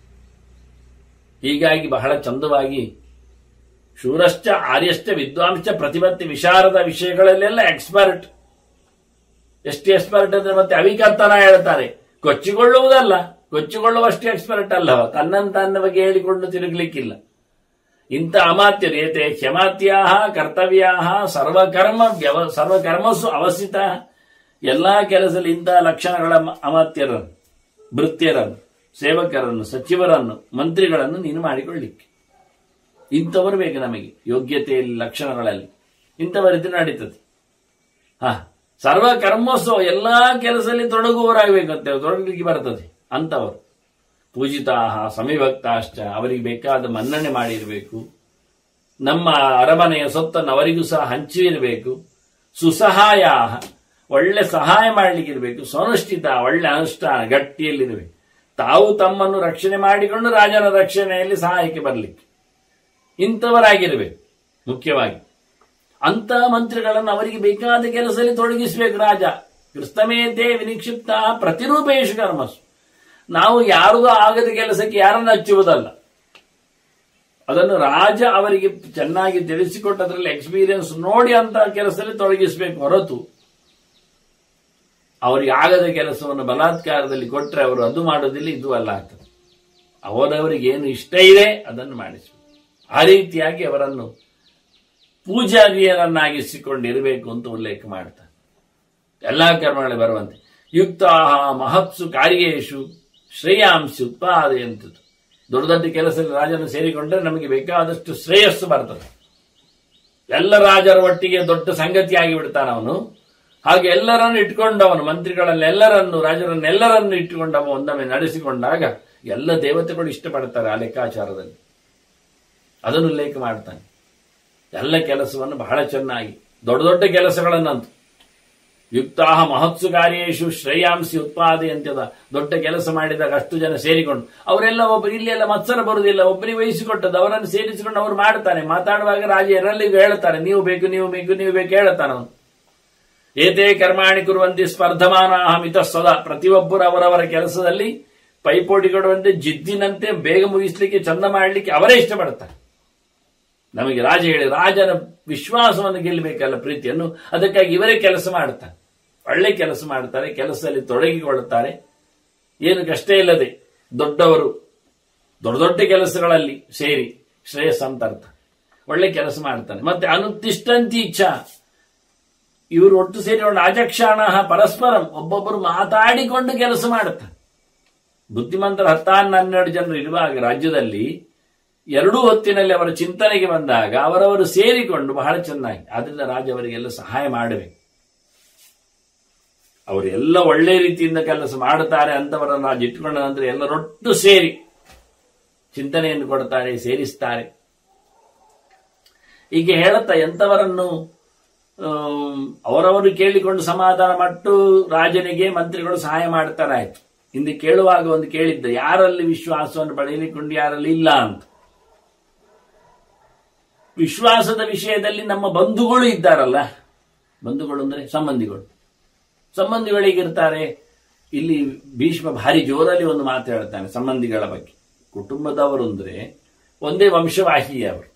ಹೀಗಾಗಿ ಬಹಳ ಚಂದವಾಗಿ ಶೂರಶ್ಚ ಆರ್ಯಶ್ಚ ವಿದ್ವಾಂಶ್ಚ ಪ್ರತಿಪತ್ತಿ ವಿಶಾರದ ವಿಷಯಗಳಲ್ಲೆಲ್ಲ ಎಕ್ಸ್ಪರ್ಟ್ ಎಷ್ಟು ಎಕ್ಸ್ಪರ್ಟ್ ಅಂದ್ರೆ ಮತ್ತೆ ಅವಿಕರ್ತನ ಹೇಳ್ತಾರೆ ಕೊಚ್ಚಿಕೊಳ್ಳುವುದಲ್ಲ ಕೊಚ್ಚಿಕೊಳ್ಳುವಷ್ಟು ಎಕ್ಸ್ಪರ್ಟ್ ಅಲ್ಲವ ತನ್ನನ್ನು ತನ್ನ ಬಗ್ಗೆ ಹೇಳಿಕೊಂಡು ತಿರುಗಲಿಕ್ಕಿಲ್ಲ ಇಂಥ ಅಮಾತ್ಯರು ಏತೆ ಕ್ಷಮಾತ್ಯಾ ಕರ್ತವ್ಯಾ ಸರ್ವಕರ್ಮ ವ್ಯವ ಸರ್ವಕರ್ಮಸು ಅವಸ್ಥಿತ ಎಲ್ಲಾ ಕೆಲಸದಲ್ಲಿ ಇಂತಹ ಲಕ್ಷಣಗಳ ಮ- ಅಮಾತ್ಯರನ್ನು ಭೃತ್ಯರನ್ನು ಸೇವಕರನ್ನು ಸಚಿವರನ್ನು ಮಂತ್ರಿಗಳನ್ನು ನೀನು ಮಾಡಿಕೊಳ್ಳಿಕ್ಕೆ ಇಂಥವರು ಬೇಕು ನಮಗೆ ಯೋಗ್ಯತೆಯಲ್ಲಿ ಲಕ್ಷಣಗಳಲ್ಲಿ ಇಂಥವರಿದ್ರೆ ನಡೀತದೆ ಹ ಸರ್ವ ಕರ್ಮಸ್ವ ಎಲ್ಲಾ ಕೆಲಸದಲ್ಲಿ ತೊಡಗುವವರಾಗಬೇಕಂತೆ ತೊಡಗಲಿಕ್ಕೆ ಬರ್ತದೆ ಅಂತವರು ಪೂಜಿತಾಹ ಸಮಿಭಕ್ತಾಶ್ಚ ಅವರಿಗೆ ಬೇಕಾದ ಮನ್ನಣೆ ಮಾಡಿರಬೇಕು ನಮ್ಮ ಅರಮನೆಯ ಸೊತ್ತನ್ನು ಅವರಿಗೂ ಸಹ ಹಂಚಿರಬೇಕು ಸುಸಹಾಯ ಒಳ್ಳೆ ಸಹಾಯ ಮಾಡ್ಲಿಕ್ಕಿರ್ಬೇಕು ಸ್ವನುಷ್ಠಿತ ಒಳ್ಳೆ ಅನುಷ್ಠಾನ ಗಟ್ಟಿಯಲ್ಲಿರಬೇಕು ತಾವು ತಮ್ಮನ್ನು ರಕ್ಷಣೆ ಮಾಡಿಕೊಂಡು ರಾಜನ ರಕ್ಷಣೆಯಲ್ಲಿ ಸಹಾಯಕ್ಕೆ ಬರಲಿಕ್ಕೆ ಇಂಥವರಾಗಿರಬೇಕು ಮುಖ್ಯವಾಗಿ ಅಂತ ಮಂತ್ರಿಗಳನ್ನು ಅವರಿಗೆ ಬೇಕಾದ ಕೆಲಸದಲ್ಲಿ ತೊಡಗಿಸಬೇಕು ರಾಜ ಕ್ರಿಸ್ತಮೇತೆ ವಿನಿಕ್ಷಿಪ್ತ ಪ್ರತಿರೂಪೇಶು ಕರ್ಮಸು ನಾವು ಯಾರಿಗೂ ಆಗದ ಕೆಲಸಕ್ಕೆ ಯಾರನ್ನು ಹಚ್ಚುವುದಲ್ಲ ಅದನ್ನು ರಾಜ ಅವರಿಗೆ ಚೆನ್ನಾಗಿ ತಿಳಿಸಿಕೊಟ್ಟದ್ರಲ್ಲಿ ಎಕ್ಸ್ಪೀರಿಯನ್ಸ್ ನೋಡಿ ಅಂತ ಕೆಲಸದಲ್ಲಿ ತೊಡಗಿಸಬೇಕು ಹೊರತು ಅವರಿಗೆ ಆಗದ ಕೆಲಸವನ್ನು ಬಲಾತ್ಕಾರದಲ್ಲಿ ಕೊಟ್ಟರೆ ಅವರು ಅದು ಮಾಡೋದಿಲ್ಲ ಇದು ಅಲ್ಲ ಆಗ್ತದೆ ಅವರವರಿಗೆ ಏನು ಇಷ್ಟ ಇದೆ ಅದನ್ನು ಮಾಡಿಸಬೇಕು ಆ ರೀತಿಯಾಗಿ ಅವರನ್ನು ಪೂಜಾರಿಯರನ್ನಾಗಿಸಿಕೊಂಡಿರಬೇಕು ಅಂತ ಉಲ್ಲೇಖ ಮಾಡ್ತಾರೆ ಎಲ್ಲಾ ಕರ್ಮಗಳಲ್ಲಿ ಬರುವಂತೆ ಯುಕ್ತ ಮಹತ್ಸು ಕಾರ್ಯೇಶು ಶ್ರೇಯಾಂಸಿ ಉತ್ಪಾದೆಯಂತದ್ದು ದೊಡ್ಡ ದೊಡ್ಡ ಕೆಲಸದಲ್ಲಿ ರಾಜನು ಸೇರಿಕೊಂಡ್ರೆ ನಮಗೆ ಬೇಕಾದಷ್ಟು ಶ್ರೇಯಸ್ಸು ಬರ್ತದೆ ಎಲ್ಲ ರಾಜರ ಒಟ್ಟಿಗೆ ದೊಡ್ಡ ಸಂಗತಿಯಾಗಿ ಬಿಡ್ತಾನ ಅವನು ಹಾಗೆ ಎಲ್ಲರನ್ನು ಇಟ್ಕೊಂಡವನು ಮಂತ್ರಿಗಳನ್ನೆಲ್ಲರನ್ನು ರಾಜರನ್ನೆಲ್ಲರನ್ನು ಇಟ್ಟುಕೊಂಡವ ಒಂದೊಮ್ಮೆ ನಡೆಸಿಕೊಂಡಾಗ ಎಲ್ಲ ದೇವತೆಗಳು ಇಷ್ಟಪಡ್ತಾರೆ ಆ ಲೆಕ್ಕಾಚಾರದಲ್ಲಿ ಅದನ್ನು ಉಲ್ಲೇಖ ಮಾಡ್ತಾನೆ ಎಲ್ಲ ಕೆಲಸವನ್ನು ಬಹಳ ಚೆನ್ನಾಗಿ ದೊಡ್ಡ ದೊಡ್ಡ ಕೆಲಸಗಳನ್ನಂತೂ ಯುಕ್ತಾ ಮಹತ್ಸು ಕಾರ್ಯೇಶು ಶ್ರೇಯಾಂಸಿ ಉತ್ಪಾದೆ ಅಂತದ ದೊಡ್ಡ ಕೆಲಸ ಮಾಡಿದಾಗ ಅಷ್ಟು ಜನ ಸೇರಿಕೊಂಡು ಅವರೆಲ್ಲ ಒಬ್ಬರು ಇಲ್ಲಿ ಎಲ್ಲ ಮತ್ಸರ ಬರುವುದಿಲ್ಲ ಒಬ್ಬರಿಗೆ ವಹಿಸಿಕೊಟ್ಟದ್ದು ಅವರನ್ನು ಸೇರಿಸಿಕೊಂಡು ಅವರು ಮಾಡ್ತಾನೆ ಮಾತಾಡುವಾಗ ರಾಜ ಎಲ್ಲರಿಗೂ ಹೇಳ್ತಾರೆ ನೀವು ಬೇಕು ನೀವು ಬೇಕು ನೀವು ಬೇಕು ಹೇಳ್ತಾನೆ ಅವನು ಏತೇ ಕರ್ಮಾಣಿ ಕುರುವಂತೆ ಸ್ಪರ್ಧಮಾನ ಮಿತ ಸದಾ ಪ್ರತಿಯೊಬ್ಬರು ಅವರವರ ಕೆಲಸದಲ್ಲಿ ಪೈಪೋಟಿ ಕೊಡುವಂತೆ ಜಿದ್ದಿನಂತೆ ಬೇಗ ಮುಗಿಸ್ಲಿಕ್ಕೆ ಚಂದ ಮಾಡಲಿಕ್ಕೆ ಅವರೇ ಇಷ್ಟಪಡ್ತಾರೆ ನಮಗೆ ರಾಜ ಹೇಳಿ ರಾಜನ ವಿಶ್ವಾಸವನ್ನು ಗೆಲ್ಲಬೇಕಲ್ಲ ಪ್ರೀತಿಯನ್ನು ಅದಕ್ಕಾಗಿ ಇವರೇ ಕೆಲಸ ಮಾಡ್ತಾರೆ ಒಳ್ಳೆ ಕೆಲಸ ಮಾಡ್ತಾರೆ ಕೆಲಸದಲ್ಲಿ ತೊಡಗಿಕೊಳ್ಳುತ್ತಾರೆ ಏನು ಕಷ್ಟ ಇಲ್ಲದೆ ದೊಡ್ಡವರು ದೊಡ್ಡ ದೊಡ್ಡ ಕೆಲಸಗಳಲ್ಲಿ ಸೇರಿ ಶ್ರೇಯಸ್ ಅಂತ ಅರ್ಥ ಒಳ್ಳೆ ಕೆಲಸ ಮಾಡ್ತಾನೆ ಮತ್ತೆ ಅನುತ್ತಿಷ್ಟಂತಿ ಇಚ್ಛಾ ಇವರು ಒಟ್ಟು ಸೇರಿಕೊಂಡು ಅಜಕ್ಷಾಣ ಪರಸ್ಪರಂ ಒಬ್ಬೊಬ್ಬರು ಮಾತಾಡಿಕೊಂಡು ಕೆಲಸ ಮಾಡುತ್ತಾರೆ ಬುದ್ಧಿಮಂತರ ಹತ್ತಾನ್ನ ಹನ್ನೆರಡು ಜನರು ಇರುವಾಗ ರಾಜ್ಯದಲ್ಲಿ ಎರಡೂ ಹೊತ್ತಿನಲ್ಲಿ ಅವರ ಚಿಂತನೆಗೆ ಬಂದಾಗ ಅವರವರು ಸೇರಿಕೊಂಡು ಬಹಳ ಚೆನ್ನಾಗಿ ಆದ್ರಿಂದ ರಾಜ ಅವರಿಗೆಲ್ಲ ಸಹಾಯ ಮಾಡಬೇಕು ಅವರು ಎಲ್ಲ ಒಳ್ಳೆ ರೀತಿಯಿಂದ ಕೆಲಸ ಮಾಡುತ್ತಾರೆ ಅಂತವರನ್ನು ರಾಜ ಇಟ್ಟುಕೊಂಡ ನಂತರ ಎಲ್ಲರೊಟ್ಟು ಸೇರಿ ಚಿಂತನೆಯನ್ನು ಕೊಡ್ತಾರೆ ಸೇರಿಸ್ತಾರೆ ಹೀಗೆ ಹೇಳುತ್ತಾ ಎಂತವರನ್ನು ಆಮ್, ಅವರವರು ಕೇಳಿಕೊಂಡು ಸಮಾಧಾನ ಮಟ್ಟು ರಾಜನಿಗೆ ಮಂತ್ರಿಗಳು ಸಹಾಯ ಮಾಡ್ತಾರೆ ಆಯ್ತು ಹಿಂದೆ ಕೇಳುವಾಗ ಒಂದು ಕೇಳಿದ್ದ ಯಾರಲ್ಲಿ ವಿಶ್ವಾಸವನ್ನು ಪಡೆಯಲಿಕೊಂಡು ಯಾರಲ್ಲಿ ಇಲ್ಲ ಅಂತ ವಿಶ್ವಾಸದ ವಿಷಯದಲ್ಲಿ ನಮ್ಮ ಬಂಧುಗಳು ಇದ್ದಾರಲ್ಲ ಬಂಧುಗಳು ಅಂದ್ರೆ ಸಂಬಂಧಿಗಳು ಸಂಬಂಧಿಗಳಿಗಿರ್ತಾರೆ ಇಲ್ಲಿ ಭೀಷ್ಮ ಭಾರಿ ಜೋರಲ್ಲಿ ಒಂದು ಮಾತು ಹೇಳ್ತಾನೆ ಸಂಬಂಧಿಗಳ ಬಗ್ಗೆ ಕುಟುಂಬದವರು ಅಂದ್ರೆ ಒಂದೇ ವಂಶವಾಹಿ ಅವರು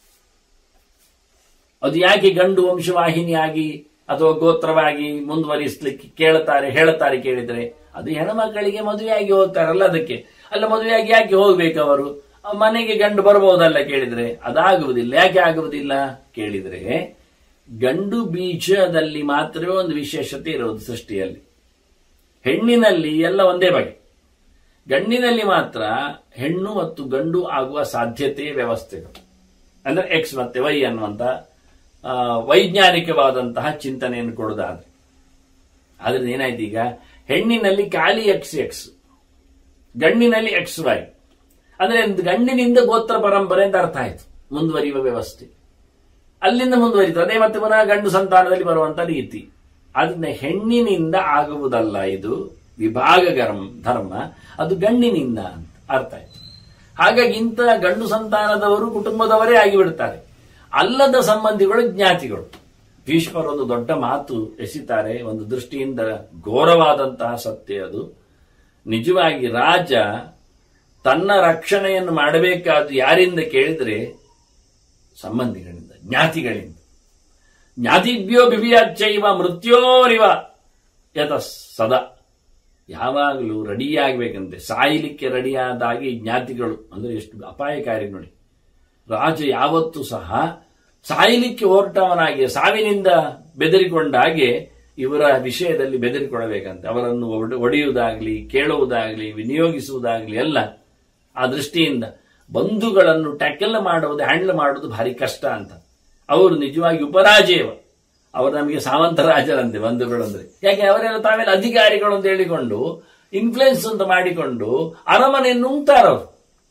ಅದು ಯಾಕೆ ಗಂಡು ವಂಶವಾಹಿನಿಯಾಗಿ ಅಥವಾ ಗೋತ್ರವಾಗಿ ಮುಂದುವರಿಸಲಿಕ್ಕೆ ಕೇಳುತ್ತಾರೆ ಹೇಳುತ್ತಾರೆ ಕೇಳಿದರೆ ಅದು ಹೆಣ್ಮಕ್ಕಳಿಗೆ ಮದುವೆಯಾಗಿ ಹೋಗ್ತಾರಲ್ಲ ಅದಕ್ಕೆ ಅಲ್ಲ ಮದುವೆಯಾಗಿ ಯಾಕೆ ಹೋಗ್ಬೇಕು ಅವರು ಆ ಮನೆಗೆ ಗಂಡು ಬರಬಹುದಲ್ಲ ಕೇಳಿದ್ರೆ ಅದಾಗುವುದಿಲ್ಲ ಯಾಕೆ ಆಗುವುದಿಲ್ಲ ಕೇಳಿದ್ರೆ ಗಂಡು ಬೀಜದಲ್ಲಿ ಮಾತ್ರವೇ ಒಂದು ವಿಶೇಷತೆ ಇರುವುದು ಸೃಷ್ಟಿಯಲ್ಲಿ ಹೆಣ್ಣಿನಲ್ಲಿ ಎಲ್ಲ ಒಂದೇ ಬಗೆ ಗಂಡಿನಲ್ಲಿ ಮಾತ್ರ ಹೆಣ್ಣು ಮತ್ತು ಗಂಡು ಆಗುವ ಸಾಧ್ಯತೆ ವ್ಯವಸ್ಥೆಗಳು ಅಂದ್ರೆ ಎಕ್ಸ್ ಮತ್ತೆ ವೈ ಅನ್ನುವಂತ ಆ, ವೈಜ್ಞಾನಿಕವಾದಂತಹ ಚಿಂತನೆಯನ್ನು ಕೊಡೋದಾದ್ರೆ ಆದ್ರೆ ಏನಾಯ್ತು ಈಗ ಹೆಣ್ಣಿನಲ್ಲಿ ಖಾಲಿ ಎಕ್ಸ್ ಎಕ್ಸ್ ಗಂಡಿನಲ್ಲಿ ಎಕ್ಸ್ ವೈ ಅಂದ್ರೆ ಗಂಡಿನಿಂದ ಗೋತ್ರ ಪರಂಪರೆ ಅಂತ ಅರ್ಥ ಆಯ್ತು ಮುಂದುವರಿಯುವ ವ್ಯವಸ್ಥೆ ಅಲ್ಲಿಂದ ಮುಂದುವರಿತು ಅದೇ ಮತ್ತೆ ಪುನಃ ಗಂಡು ಸಂತಾನದಲ್ಲಿ ಬರುವಂತ ರೀತಿ ಅದನ್ನ ಹೆಣ್ಣಿನಿಂದ ಆಗುವುದಲ್ಲ ಇದು ವಿಭಾಗ ಗರ್ಮ ಧರ್ಮ ಅದು ಗಂಡಿನಿಂದ ಅಂತ ಅರ್ಥ ಆಯ್ತು ಹಾಗಾಗಿ ಇಂಥ ಗಂಡು ಸಂತಾನದವರು ಕುಟುಂಬದವರೇ ಆಗಿಬಿಡ್ತಾರೆ ಅಲ್ಲದ ಸಂಬಂಧಿಗಳು ಜ್ಞಾತಿಗಳು ಭೀಷ್ಮರು ಒಂದು ದೊಡ್ಡ ಮಾತು ಎಸಿತಾರೆ ಒಂದು ದೃಷ್ಟಿಯಿಂದ ಘೋರವಾದಂತಹ ಸತ್ಯ ಅದು ನಿಜವಾಗಿ ರಾಜ ತನ್ನ ರಕ್ಷಣೆಯನ್ನು ಮಾಡಬೇಕಾದ್ದು ಯಾರಿಂದ ಕೇಳಿದ್ರೆ ಸಂಬಂಧಿಗಳಿಂದ ಜ್ಞಾತಿಗಳಿಂದ ಜ್ಞಾತಿಭ್ಯೋ ಬಿಬಿಯಾಚೈವ ಮೃತ್ಯೋರಿವ ಯತ ಸದಾ ಯಾವಾಗಲೂ ರೆಡಿಯಾಗಬೇಕಂತೆ ಸಾಯಲಿಕ್ಕೆ ರೆಡಿಯಾದಾಗಿ ಜ್ಞಾತಿಗಳು ಅಂದ್ರೆ ಎಷ್ಟು ಅಪಾಯಕಾರಿ ನೋಡಿ ರಾಜ ಯಾವತ್ತೂ ಸಹ ಸಾಯಲಿಕ್ಕೆ ಹೊರಟವನಾಗಿ ಸಾವಿನಿಂದ ಬೆದರಿಕೊಂಡಾಗೆ ಇವರ ವಿಷಯದಲ್ಲಿ ಬೆದರಿಕೊಳ್ಳಬೇಕಂತೆ ಅವರನ್ನು ಒಡೆ- ಒಡೆಯುವುದಾಗ್ಲಿ ಕೇಳುವುದಾಗ್ಲಿ ವಿನಿಯೋಗಿಸುವುದಾಗ್ಲಿ ಎಲ್ಲ ಆ ದೃಷ್ಟಿಯಿಂದ ಬಂಧುಗಳನ್ನು ಟ್ಯಾಕಲ್ ಮಾಡುವುದು ಹ್ಯಾಂಡಲ್ ಮಾಡುವುದು ಭಾರಿ ಕಷ್ಟ ಅಂತ ಅವರು ನಿಜವಾಗಿ ಉಪರಾಜೇವ ಅವರು ನಮಗೆ ಸಾವಂತ ರಾಜರಂತೆ ಬಂಧುಗಳು ಅಂದ್ರೆ ಯಾಕೆ ಅವರೆಲ್ಲ ತಾವೆಲ್ಲ ಅಧಿಕಾರಿಗಳು ಅಂತ ಹೇಳಿಕೊಂಡು ಇನ್ಫ್ಲುಯೆನ್ಸ್ ಅಂತ ಮಾಡಿಕೊಂಡು ಅರಮನೆಯನ್ನು ನುಂಗ್ತಾರವರು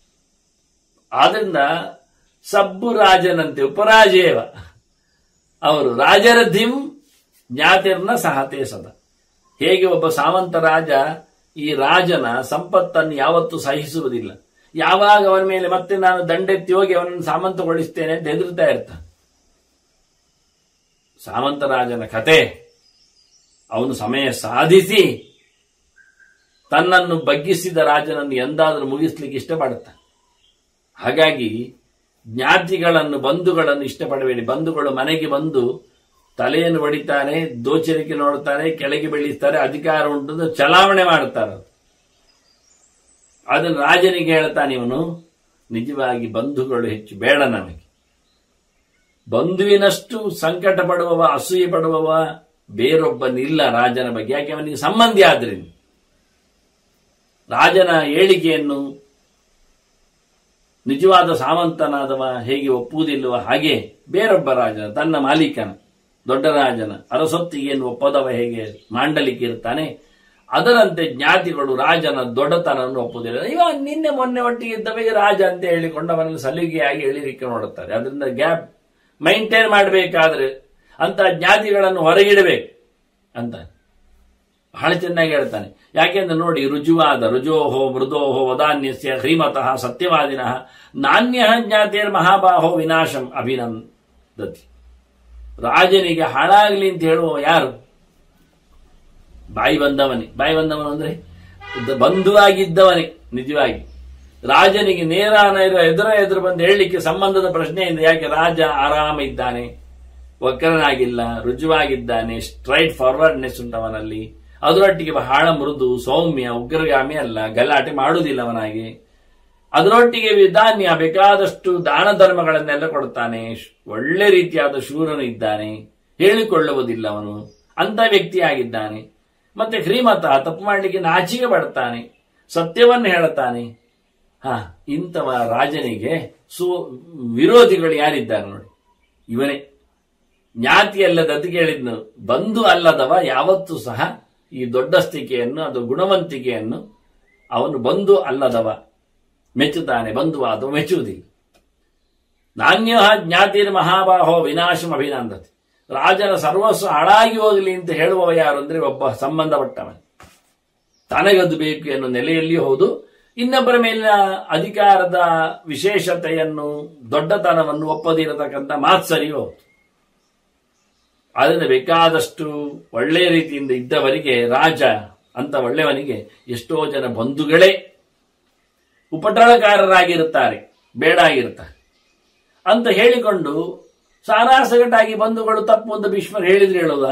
ಆದ್ರಿಂದ ಸಬ್ಬು ರಾಜನಂತೆ ಉಪರಾಜೇವ ಅವರು ರಾಜರಥಿಂ ಜ್ಞಾತಿರ್ನ ಸಹತೆ ಸದ ಹೇಗೆ ಒಬ್ಬ ಸಾಮಂತ ರಾಜ ಈ ರಾಜನ ಸಂಪತ್ತನ್ನು ಯಾವತ್ತೂ ಸಹಿಸುವುದಿಲ್ಲ ಯಾವಾಗ ಅವನ ಮೇಲೆ ಮತ್ತೆ ನಾನು ದಂಡೆತ್ತಿ ಹೋಗಿ ಅವನನ್ನು ಸಾಮಂತಗೊಳಿಸ್ತೇನೆ ಅಂತ ಹೆದರ್ತಾ ಇರ್ತಾನೆ ಸಾಮಂತ ರಾಜನ ಕತೆ ಅವನು ಸಮಯ ಸಾಧಿಸಿ ತನ್ನನ್ನು ಬಗ್ಗಿಸಿದ ರಾಜನನ್ನು ಎಂದಾದರೂ ಮುಗಿಸ್ಲಿಕ್ಕೆ ಇಷ್ಟಪಡುತ್ತಾನೆ ಹಾಗಾಗಿ ಜ್ಞಾತಿಗಳನ್ನು ಬಂಧುಗಳನ್ನು ಇಷ್ಟಪಡಬೇಡಿ ಬಂಧುಗಳು ಮನೆಗೆ ಬಂದು ತಲೆಯನ್ನು ಹೊಡಿತಾನೆ ದೋಚರಿಕೆ ನೋಡ್ತಾರೆ ಕೆಳಗೆ ಬೀಳಿಸ್ತಾರೆ ಅಧಿಕಾರ ಉಂಟು ಅಂತ ಚಲಾವಣೆ ಮಾಡುತ್ತಾರೆ ಅದನ್ನು ರಾಜನಿಗೆ ಹೇಳ್ತಾನೆ ಇವನು ನಿಜವಾಗಿ ಬಂಧುಗಳು ಹೆಚ್ಚು ಬೇಡ ನಮಗೆ ಬಂಧುವಿನಷ್ಟು ಸಂಕಟ ಪಡುವವ ಅಸೂಯೆ ಪಡುವವ ಬೇರೊಬ್ಬನಿಲ್ಲ ರಾಜನ ಬಗ್ಗೆ ಯಾಕೆ ಅವನಿಗೆ ಸಂಬಂಧಿ ಆದ್ರಿಂದ ರಾಜನ ಏಳಿಗೆಯನ್ನು ನಿಜವಾದ ಸಾಮಂತನಾದವ ಹೇಗೆ ಒಪ್ಪುವುದಿಲ್ಲವ ಹಾಗೆ ಬೇರೊಬ್ಬ ರಾಜನ ತನ್ನ ಮಾಲೀಕನ ದೊಡ್ಡ ರಾಜನ ಅರಸೊತ್ತಿಗೆಯನ್ನು ಒಪ್ಪದವ ಹೇಗೆ ಮಾಂಡಲಿಕ್ಕೆ ಇರ್ತಾನೆ ಅದರಂತೆ ಜ್ಞಾತಿಗಳು ರಾಜನ ದೊಡ್ಡತನವನ್ನು ಒಪ್ಪುವುದಿಲ್ಲ ಇವ ನಿನ್ನೆ ಮೊನ್ನೆ ಒಟ್ಟಿಗೆ ಇದ್ದವೇ ರಾಜ ಅಂತ ಹೇಳಿಕೊಂಡು ಅವನನ್ನು ಸಲಿಗೆಯಾಗಿ ಎಳಿಲಿಕ್ಕೆ ನೋಡುತ್ತಾರೆ ಅದರಿಂದ ಗ್ಯಾಪ್ ಮೈಂಟೈನ್ ಮಾಡಬೇಕಾದ್ರೆ ಅಂತ ಜ್ಞಾತಿಗಳನ್ನು ಹೊರಗಿಡಬೇಕು ಅಂತ ಬಹಳ ಚೆನ್ನಾಗಿ ಹೇಳ್ತಾನೆ ಯಾಕೆಂದ್ರೆ ನೋಡಿ ರುಜುವಾದ ರುಜೋಹೋ ಮೃದೋಹೋ ವದಾನ್ಯಸ್ಯ ಹ್ರೀಮತಃ ಸತ್ಯವಾದಿನಃ ನಾಣ್ಯ ಜ್ಞಾತಿಯರ್ ಮಹಾಬಾಹೋ ವಿನಾಶಂ ಅಭಿನಂದತಿ ರಾಜನಿಗೆ ಹಾಳಾಗ್ಲಿ ಅಂತ ಹೇಳುವ ಯಾರು ಬಾಯಿ ಬಂದವನೇ ಬಾಯಿ ಬಂದವನು ಅಂದ್ರೆ ದ- ಬಂಧುವಾಗಿದ್ದವನೇ ನಿಜವಾಗಿ ರಾಜನಿಗೆ ನೇರ ನೇರ ಎದುರ ಎದುರು ಬಂದು ಹೇಳಲಿಕ್ಕೆ ಸಂಬಂಧದ ಪ್ರಶ್ನೆಯಿಂದ ಯಾಕೆ ರಾಜ ಆರಾಮ ಇದ್ದಾನೆ ವಕ್ರನಾಗಿಲ್ಲ ರುಜುವಾಗಿದ್ದಾನೆ ಸ್ಟ್ರೈಟ್ ಫಾರ್ವರ್ಡ್ನೆಸ್ ಉಂಟವನಲ್ಲಿ ಅದರೊಟ್ಟಿಗೆ ಬಹಳ ಮೃದು ಸೌಮ್ಯ ಉಗ್ರಗಾಮಿ ಅಲ್ಲ ಗಲಾಟೆ ಮಾಡುವುದಿಲ್ಲ ಅವನಾಗಿ ಅದರೊಟ್ಟಿಗೆ ವಿಧಾನ್ಯ ಬೇಕಾದಷ್ಟು ದಾನ ಧರ್ಮಗಳನ್ನೆಲ್ಲ ಕೊಡ್ತಾನೆ ಒಳ್ಳೆ ರೀತಿಯಾದ ಶೂರನು ಇದ್ದಾನೆ ಹೇಳಿಕೊಳ್ಳುವುದಿಲ್ಲ ಅವನು ಅಂತ ವ್ಯಕ್ತಿಯಾಗಿದ್ದಾನೆ ಮತ್ತೆ ಶ್ರೀಮತ ತಪ್ಪು ಮಾಡಲಿಕ್ಕೆ ನಾಚಿಕೆ ಪಡ್ತಾನೆ ಸತ್ಯವನ್ನು ಹೇಳುತ್ತಾನೆ ಹಾ ಇಂಥವ ರಾಜನಿಗೆ ಸು ವಿರೋಧಿಗಳು ಯಾರಿದ್ದಾರೆ ನೋಡಿ ಇವನೇ ಜ್ಞಾತಿ ಅಲ್ಲದ ಅದಕ್ಕೆ ಹೇಳಿದ್ನು ಬಂಧು ಅಲ್ಲದವ ಯಾವತ್ತೂ ಸಹ ಈ ದೊಡ್ಡಸ್ತಿಕೆಯನ್ನು ಅದು ಗುಣವಂತಿಕೆಯನ್ನು ಅವನು ಬಂಧು ಅಲ್ಲದವ ಮೆಚ್ಚುತ್ತಾನೆ ಬಂಧುವಾದವ ಮೆಚ್ಚುವುದಿಲ್ಲ ನಾಣ್ಯ ಜ್ಞಾತಿರ್ ಮಹಾಬಾಹೋ ವಿನಾಶಂ ಅಭಿನಂದತಿ ರಾಜನ ಸರ್ವಸ್ವ ಹಾಳಾಗಿ ಹೋಗಲಿ ಅಂತ ಹೇಳುವವ ಯಾರು ಅಂದ್ರೆ ಒಬ್ಬ ಸಂಬಂಧಪಟ್ಟವ ತನಗದು ಬೇಕು ಎನ್ನುವ ನೆಲೆಯಲ್ಲಿ ಹೌದು ಇನ್ನೊಬ್ಬರ ಮೇಲಿನ ಅಧಿಕಾರದ ವಿಶೇಷತೆಯನ್ನು ದೊಡ್ಡತನವನ್ನು ಒಪ್ಪದಿರತಕ್ಕಂಥ ಮಾತ್ಸರಿಯೂ ಹೌದು ಅದರಿಂದ ಬೇಕಾದಷ್ಟು ಒಳ್ಳೆಯ ರೀತಿಯಿಂದ ಇದ್ದವರಿಗೆ ರಾಜ ಅಂತ ಒಳ್ಳೆಯವನಿಗೆ ಎಷ್ಟೋ ಜನ ಬಂಧುಗಳೇ ಉಪಟಳಕಾರರಾಗಿರುತ್ತಾರೆ ಬೇಡ ಆಗಿರ್ತಾರೆ ಅಂತ ಹೇಳಿಕೊಂಡು ಸಾರಾಸಗಟಾಗಿ ಬಂಧುಗಳು ತಪ್ಪು ಅಂತ ಭೀಷ್ಮರು ಹೇಳಿದ್ರೆ ಹೇಳುವುದ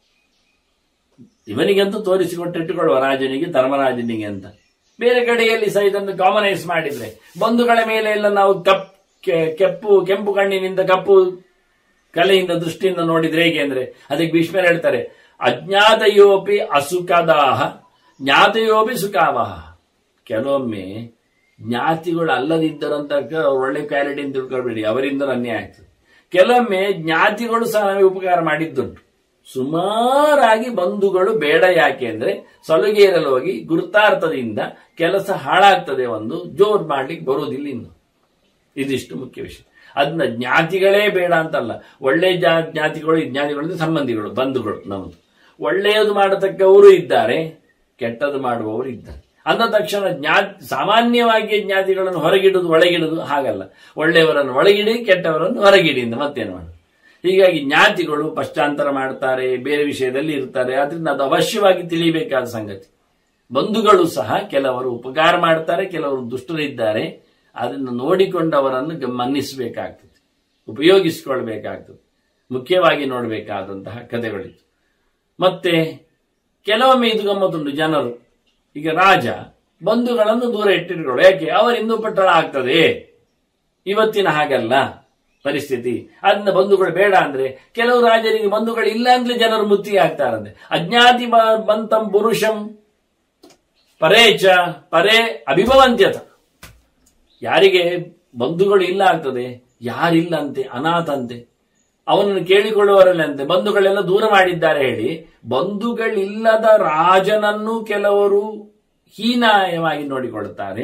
ಇವನಿಗಂತೂ ತೋರಿಸಿಕೊಟ್ಟಿಟ್ಟುಕೊಳ್ಳುವ ರಾಜನಿಗೆ ಧರ್ಮರಾಜನಿಗೆ ಅಂತ ಬೇರೆ ಕಡೆಯಲ್ಲಿ ಸಹ ಇದನ್ನು ಕಾಮನೈಸ್ ಮಾಡಿದ್ರೆ ಬಂಧುಗಳ ಮೇಲೆ ಎಲ್ಲ ನಾವು ಕಪ್ ಕೆ- ಕೆಂಪು ಕೆಂಪು ಕಣ್ಣಿನಿಂದ ಕಪ್ಪು ಕಲೆಯಿಂದ ದೃಷ್ಟಿಯಿಂದ ನೋಡಿದ್ರೆ ಹೇಗೆ ಅಂದ್ರೆ ಅದಕ್ಕೆ ಭೀಷ್ಮರು ಹೇಳ್ತಾರೆ ಅಜ್ಞಾತಯೋಪಿ ಅಸುಖದಾಹ ಜ್ಞಾತಯೋಪಿ ಸುಖಾವಹ ಕೆಲವೊಮ್ಮೆ ಜ್ಞಾತಿಗಳು ಅಲ್ಲದಿದ್ದರು ಅಂತ ಅವ್ರು ಒಳ್ಳೆ ಕ್ವಾಲಿಟಿ ಅಂತ ತಿಳ್ಕೊಳ್ಬೇಡಿ ಅವರಿಂದ ಅನ್ಯಾಯ ಆಗ್ತದೆ ಕೆಲವೊಮ್ಮೆ ಜ್ಞಾತಿಗಳು ಸಹ ನಮಗೆ ಉಪಕಾರ ಮಾಡಿದ್ದುಂಟು ಸುಮಾರಾಗಿ ಬಂಧುಗಳು ಬೇಡ ಯಾಕೆ ಅಂದ್ರೆ ಸಲುಗೇರಲು ಹೋಗಿ ಗುರುತಾರ್ಥದಿಂದ ಕೆಲಸ ಹಾಳಾಗ್ತದೆ ಒಂದು ಜೋರ್ ಮಾಡ್ಲಿಕ್ಕೆ ಬರುವುದಿಲ್ಲ ಇನ್ನು ಇದಿಷ್ಟು ಮುಖ್ಯ ವಿಷಯ ಅದನ್ನ ಜ್ಞಾತಿಗಳೇ ಬೇಡ ಅಂತಲ್ಲ ಒಳ್ಳೆ ಜಾ- ಜ್ಞಾತಿಗಳು ಈ ಜ್ಞಾತಿಗಳು ಅಂದ್ರೆ ಸಂಬಂಧಿಗಳು ಬಂಧುಗಳು ನಮ್ಮದು ಒಳ್ಳೆಯದು ಮಾಡತಕ್ಕವರು ಇದ್ದಾರೆ ಕೆಟ್ಟದ್ದು ಮಾಡುವವರು ಇದ್ದಾರೆ ಅಂದ ತಕ್ಷಣ ಜ್ಞಾ ಸಾಮಾನ್ಯವಾಗಿ ಜ್ಞಾತಿಗಳನ್ನು ಹೊರಗಿಡುದು ಒಳಗಿಡುದು ಹಾಗಲ್ಲ ಒಳ್ಳೆಯವರನ್ನು ಒಳಗಿಡಿ ಕೆಟ್ಟವರನ್ನು ಹೊರಗಿಡಿ ಅಂತ ಮತ್ತೇನು ಮಾಡುದು ಹೀಗಾಗಿ ಜ್ಞಾತಿಗಳು ಪಶ್ಚಾಂತರ ಮಾಡ್ತಾರೆ ಬೇರೆ ವಿಷಯದಲ್ಲಿ ಇರ್ತಾರೆ ಆದ್ರಿಂದ ಅದು ಅವಶ್ಯವಾಗಿ ತಿಳಿಯಬೇಕಾದ ಸಂಗತಿ ಬಂಧುಗಳು ಸಹ ಕೆಲವರು ಉಪಕಾರ ಮಾಡ್ತಾರೆ ಕೆಲವರು ದುಷ್ಟರಿದ್ದಾರೆ ಅದನ್ನು ನೋಡಿಕೊಂಡವರನ್ನು ಗ- ಮನ್ನಿಸಬೇಕಾಗ್ತದೆ ಉಪಯೋಗಿಸಿಕೊಳ್ಬೇಕಾಗ್ತದೆ ಮುಖ್ಯವಾಗಿ ನೋಡಬೇಕಾದಂತಹ ಕಥೆಗಳಿತ್ತು ಮತ್ತೆ ಕೆಲವೊಮ್ಮೆ ಇದು ಗಮ್ಮತ್ತುಂಟು ಜನರು ಈಗ ರಾಜ ಬಂಧುಗಳನ್ನು ದೂರ ಇಟ್ಟಿಟ್ಕೊಳ್ಳು ಯಾಕೆ ಅವರಿಂದ ಉಪಟಳ ಆಗ್ತದೆ ಇವತ್ತಿನ ಹಾಗಲ್ಲ ಪರಿಸ್ಥಿತಿ ಅದನ್ನ ಬಂಧುಗಳು ಬೇಡ ಅಂದ್ರೆ ಕೆಲವು ರಾಜರಿಗೆ ಬಂಧುಗಳು ಇಲ್ಲ ಅಂದ್ರೆ ಜನರು ಮುತ್ತಿಗೆ ಆಗ್ತಾರಂತೆ ಅಜ್ಞಾತಿ ಬ- ಬಂತಂ ಪುರುಷಂ ಪರೇಚ ಪರೇ ಅಭಿಭವಂತ್ಯತ ಯಾರಿಗೆ ಬಂಧುಗಳು ಇಲ್ಲ ಆಗ್ತದೆ ಯಾರಿಲ್ಲ ಅಂತೆ ಅನಾಥ ಅಂತೆ ಅವನನ್ನು ಕೇಳಿಕೊಳ್ಳುವವರಲ್ಲಂತೆ ಬಂಧುಗಳೆಲ್ಲ ದೂರ ಮಾಡಿದ್ದಾರೆ ಹೇಳಿ ಬಂಧುಗಳಿಲ್ಲದ ರಾಜನನ್ನು ಕೆಲವರು ಹೀನಾಯವಾಗಿ ನೋಡಿಕೊಳ್ಳುತ್ತಾರೆ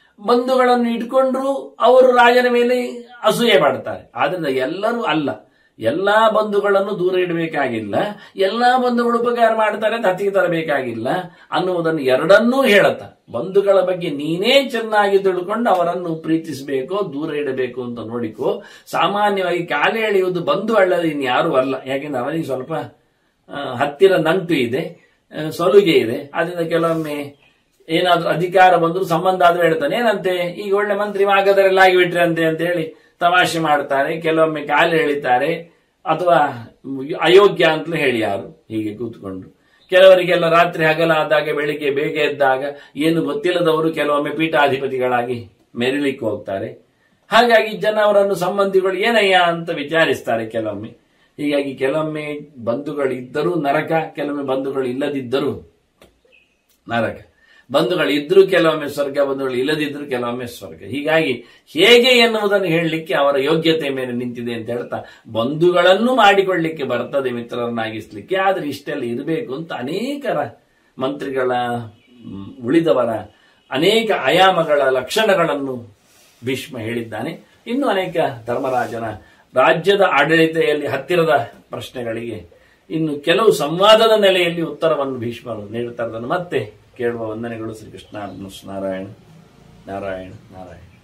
ಬಂಧುಗಳನ್ನು ಇಟ್ಕೊಂಡ್ರು ಅವರು ರಾಜನ ಮೇಲೆ ಅಸೂಯೆ ಮಾಡ್ತಾರೆ ಆದ್ರಿಂದ ಎಲ್ಲರೂ ಅಲ್ಲ ಎಲ್ಲಾ ಬಂಧುಗಳನ್ನು ದೂರ ಇಡಬೇಕಾಗಿಲ್ಲ ಎಲ್ಲಾ ಬಂಧುಗಳು ಉಪಕಾರ ಮಾಡ್ತಾರೆ ಅಂತ ಹತ್ತಿಗೆ ತರಬೇಕಾಗಿಲ್ಲ ಅನ್ನುವುದನ್ನು ಎರಡನ್ನೂ ಹೇಳತ್ತ ಬಂಧುಗಳ ಬಗ್ಗೆ ನೀನೇ ಚೆನ್ನಾಗಿ ತಿಳ್ಕೊಂಡು ಅವರನ್ನು ಪ್ರೀತಿಸಬೇಕು ದೂರ ಇಡಬೇಕು ಅಂತ ನೋಡಿಕೋ ಸಾಮಾನ್ಯವಾಗಿ ಕಾಲು ಎಳೆಯುವುದು ಬಂಧು ಅಲ್ಲದೆ ಇನ್ಯಾರೂ ಅಲ್ಲ ಯಾಕೆಂದ್ರೆ ಅವನಿಗೆ ಸ್ವಲ್ಪ ಆ, ಹತ್ತಿರ ನಂಟು ಇದೆ ಆ, ಸಲುಗೆ ಇದೆ ಅದರಿಂದ ಕೆಲವೊಮ್ಮೆ ಏನಾದ್ರೂ ಅಧಿಕಾರ ಬಂದ್ರು ಸಂಬಂಧ ಆದ್ರೂ ಹೇಳ್ತಾನೆ ಏನಂತೆ ಈಗ ಒಳ್ಳೆ ಮಂತ್ರಿ ಆಗದರೆಲ್ಲ ಆಗಿಬಿಟ್ರೆ ಅಂತೆ ಅಂತ ಹೇಳಿ ತಮಾಷೆ ಮಾಡ್ತಾರೆ ಕೆಲವೊಮ್ಮೆ ಕಾಲು ಎಳಿತಾರೆ ಅಥವಾ ಅಯೋಗ್ಯ ಅಂತಲೂ ಹೇಳಿ ಯಾರು ಹೀಗೆ ಕೂತ್ಕೊಂಡು ಕೆಲವರಿಗೆಲ್ಲ ರಾತ್ರಿ ಹಗಲಾದಾಗ ಬೆಳಿಗ್ಗೆ ಬೇಗ ಎದ್ದಾಗ ಏನು ಗೊತ್ತಿಲ್ಲದವರು ಕೆಲವೊಮ್ಮೆ ಪೀಠಾಧಿಪತಿಗಳಾಗಿ ಮೆರಿಲಿಕ್ಕೆ ಹೋಗ್ತಾರೆ ಹಾಗಾಗಿ ಜನ ಅವರನ್ನು ಸಂಬಂಧಿಗಳು ಏನಯ್ಯ ಅಂತ ವಿಚಾರಿಸ್ತಾರೆ ಕೆಲವೊಮ್ಮೆ ಹೀಗಾಗಿ ಕೆಲವೊಮ್ಮೆ ಬಂಧುಗಳು ಇದ್ದರೂ ನರಕ ಕೆಲವೊಮ್ಮೆ ಬಂಧುಗಳು ಇಲ್ಲದಿದ್ದರೂ ನರಕ ಬಂಧುಗಳು ಇದ್ರೂ ಕೆಲವೊಮ್ಮೆ ಸ್ವರ್ಗ ಬಂಧುಗಳು ಇಲ್ಲದಿದ್ರೂ ಕೆಲವೊಮ್ಮೆ ಸ್ವರ್ಗ ಹೀಗಾಗಿ ಹೇಗೆ ಎನ್ನುವುದನ್ನು ಹೇಳಲಿಕ್ಕೆ ಅವರ ಯೋಗ್ಯತೆ ಮೇಲೆ ನಿಂತಿದೆ ಅಂತ ಹೇಳ್ತಾ ಬಂಧುಗಳನ್ನು ಮಾಡಿಕೊಳ್ಳಿಕ್ಕೆ ಬರ್ತದೆ ಮಿತ್ರರನ್ನಾಗಿಸ್ಲಿಕ್ಕೆ ಆದ್ರೆ ಇಷ್ಟೆಲ್ಲ ಇರಬೇಕು ಅಂತ ಅನೇಕರ ಮಂತ್ರಿಗಳ ಮ್, ಉಳಿದವರ ಅನೇಕ ಆಯಾಮಗಳ ಲಕ್ಷಣಗಳನ್ನು ಭೀಷ್ಮ ಹೇಳಿದ್ದಾನೆ ಇನ್ನು ಅನೇಕ ಧರ್ಮರಾಜನ ರಾಜ್ಯದ ಆಡಳಿತೆಯಲ್ಲಿ ಹತ್ತಿರದ ಪ್ರಶ್ನೆಗಳಿಗೆ ಇನ್ನು ಕೆಲವು ಸಂವಾದದ ನೆಲೆಯಲ್ಲಿ ಉತ್ತರವನ್ನು ಭೀಷ್ಮರು ನೀಡುತ್ತಾರೆ ಅದನ್ನು ಮತ್ತೆ ಕೇಳುವ ವಂದನೆಗಳು ಶ್ರೀಕೃಷ್ಣ ನಾರಾಯಣ ನಾರಾಯಣ ನಾರಾಯಣ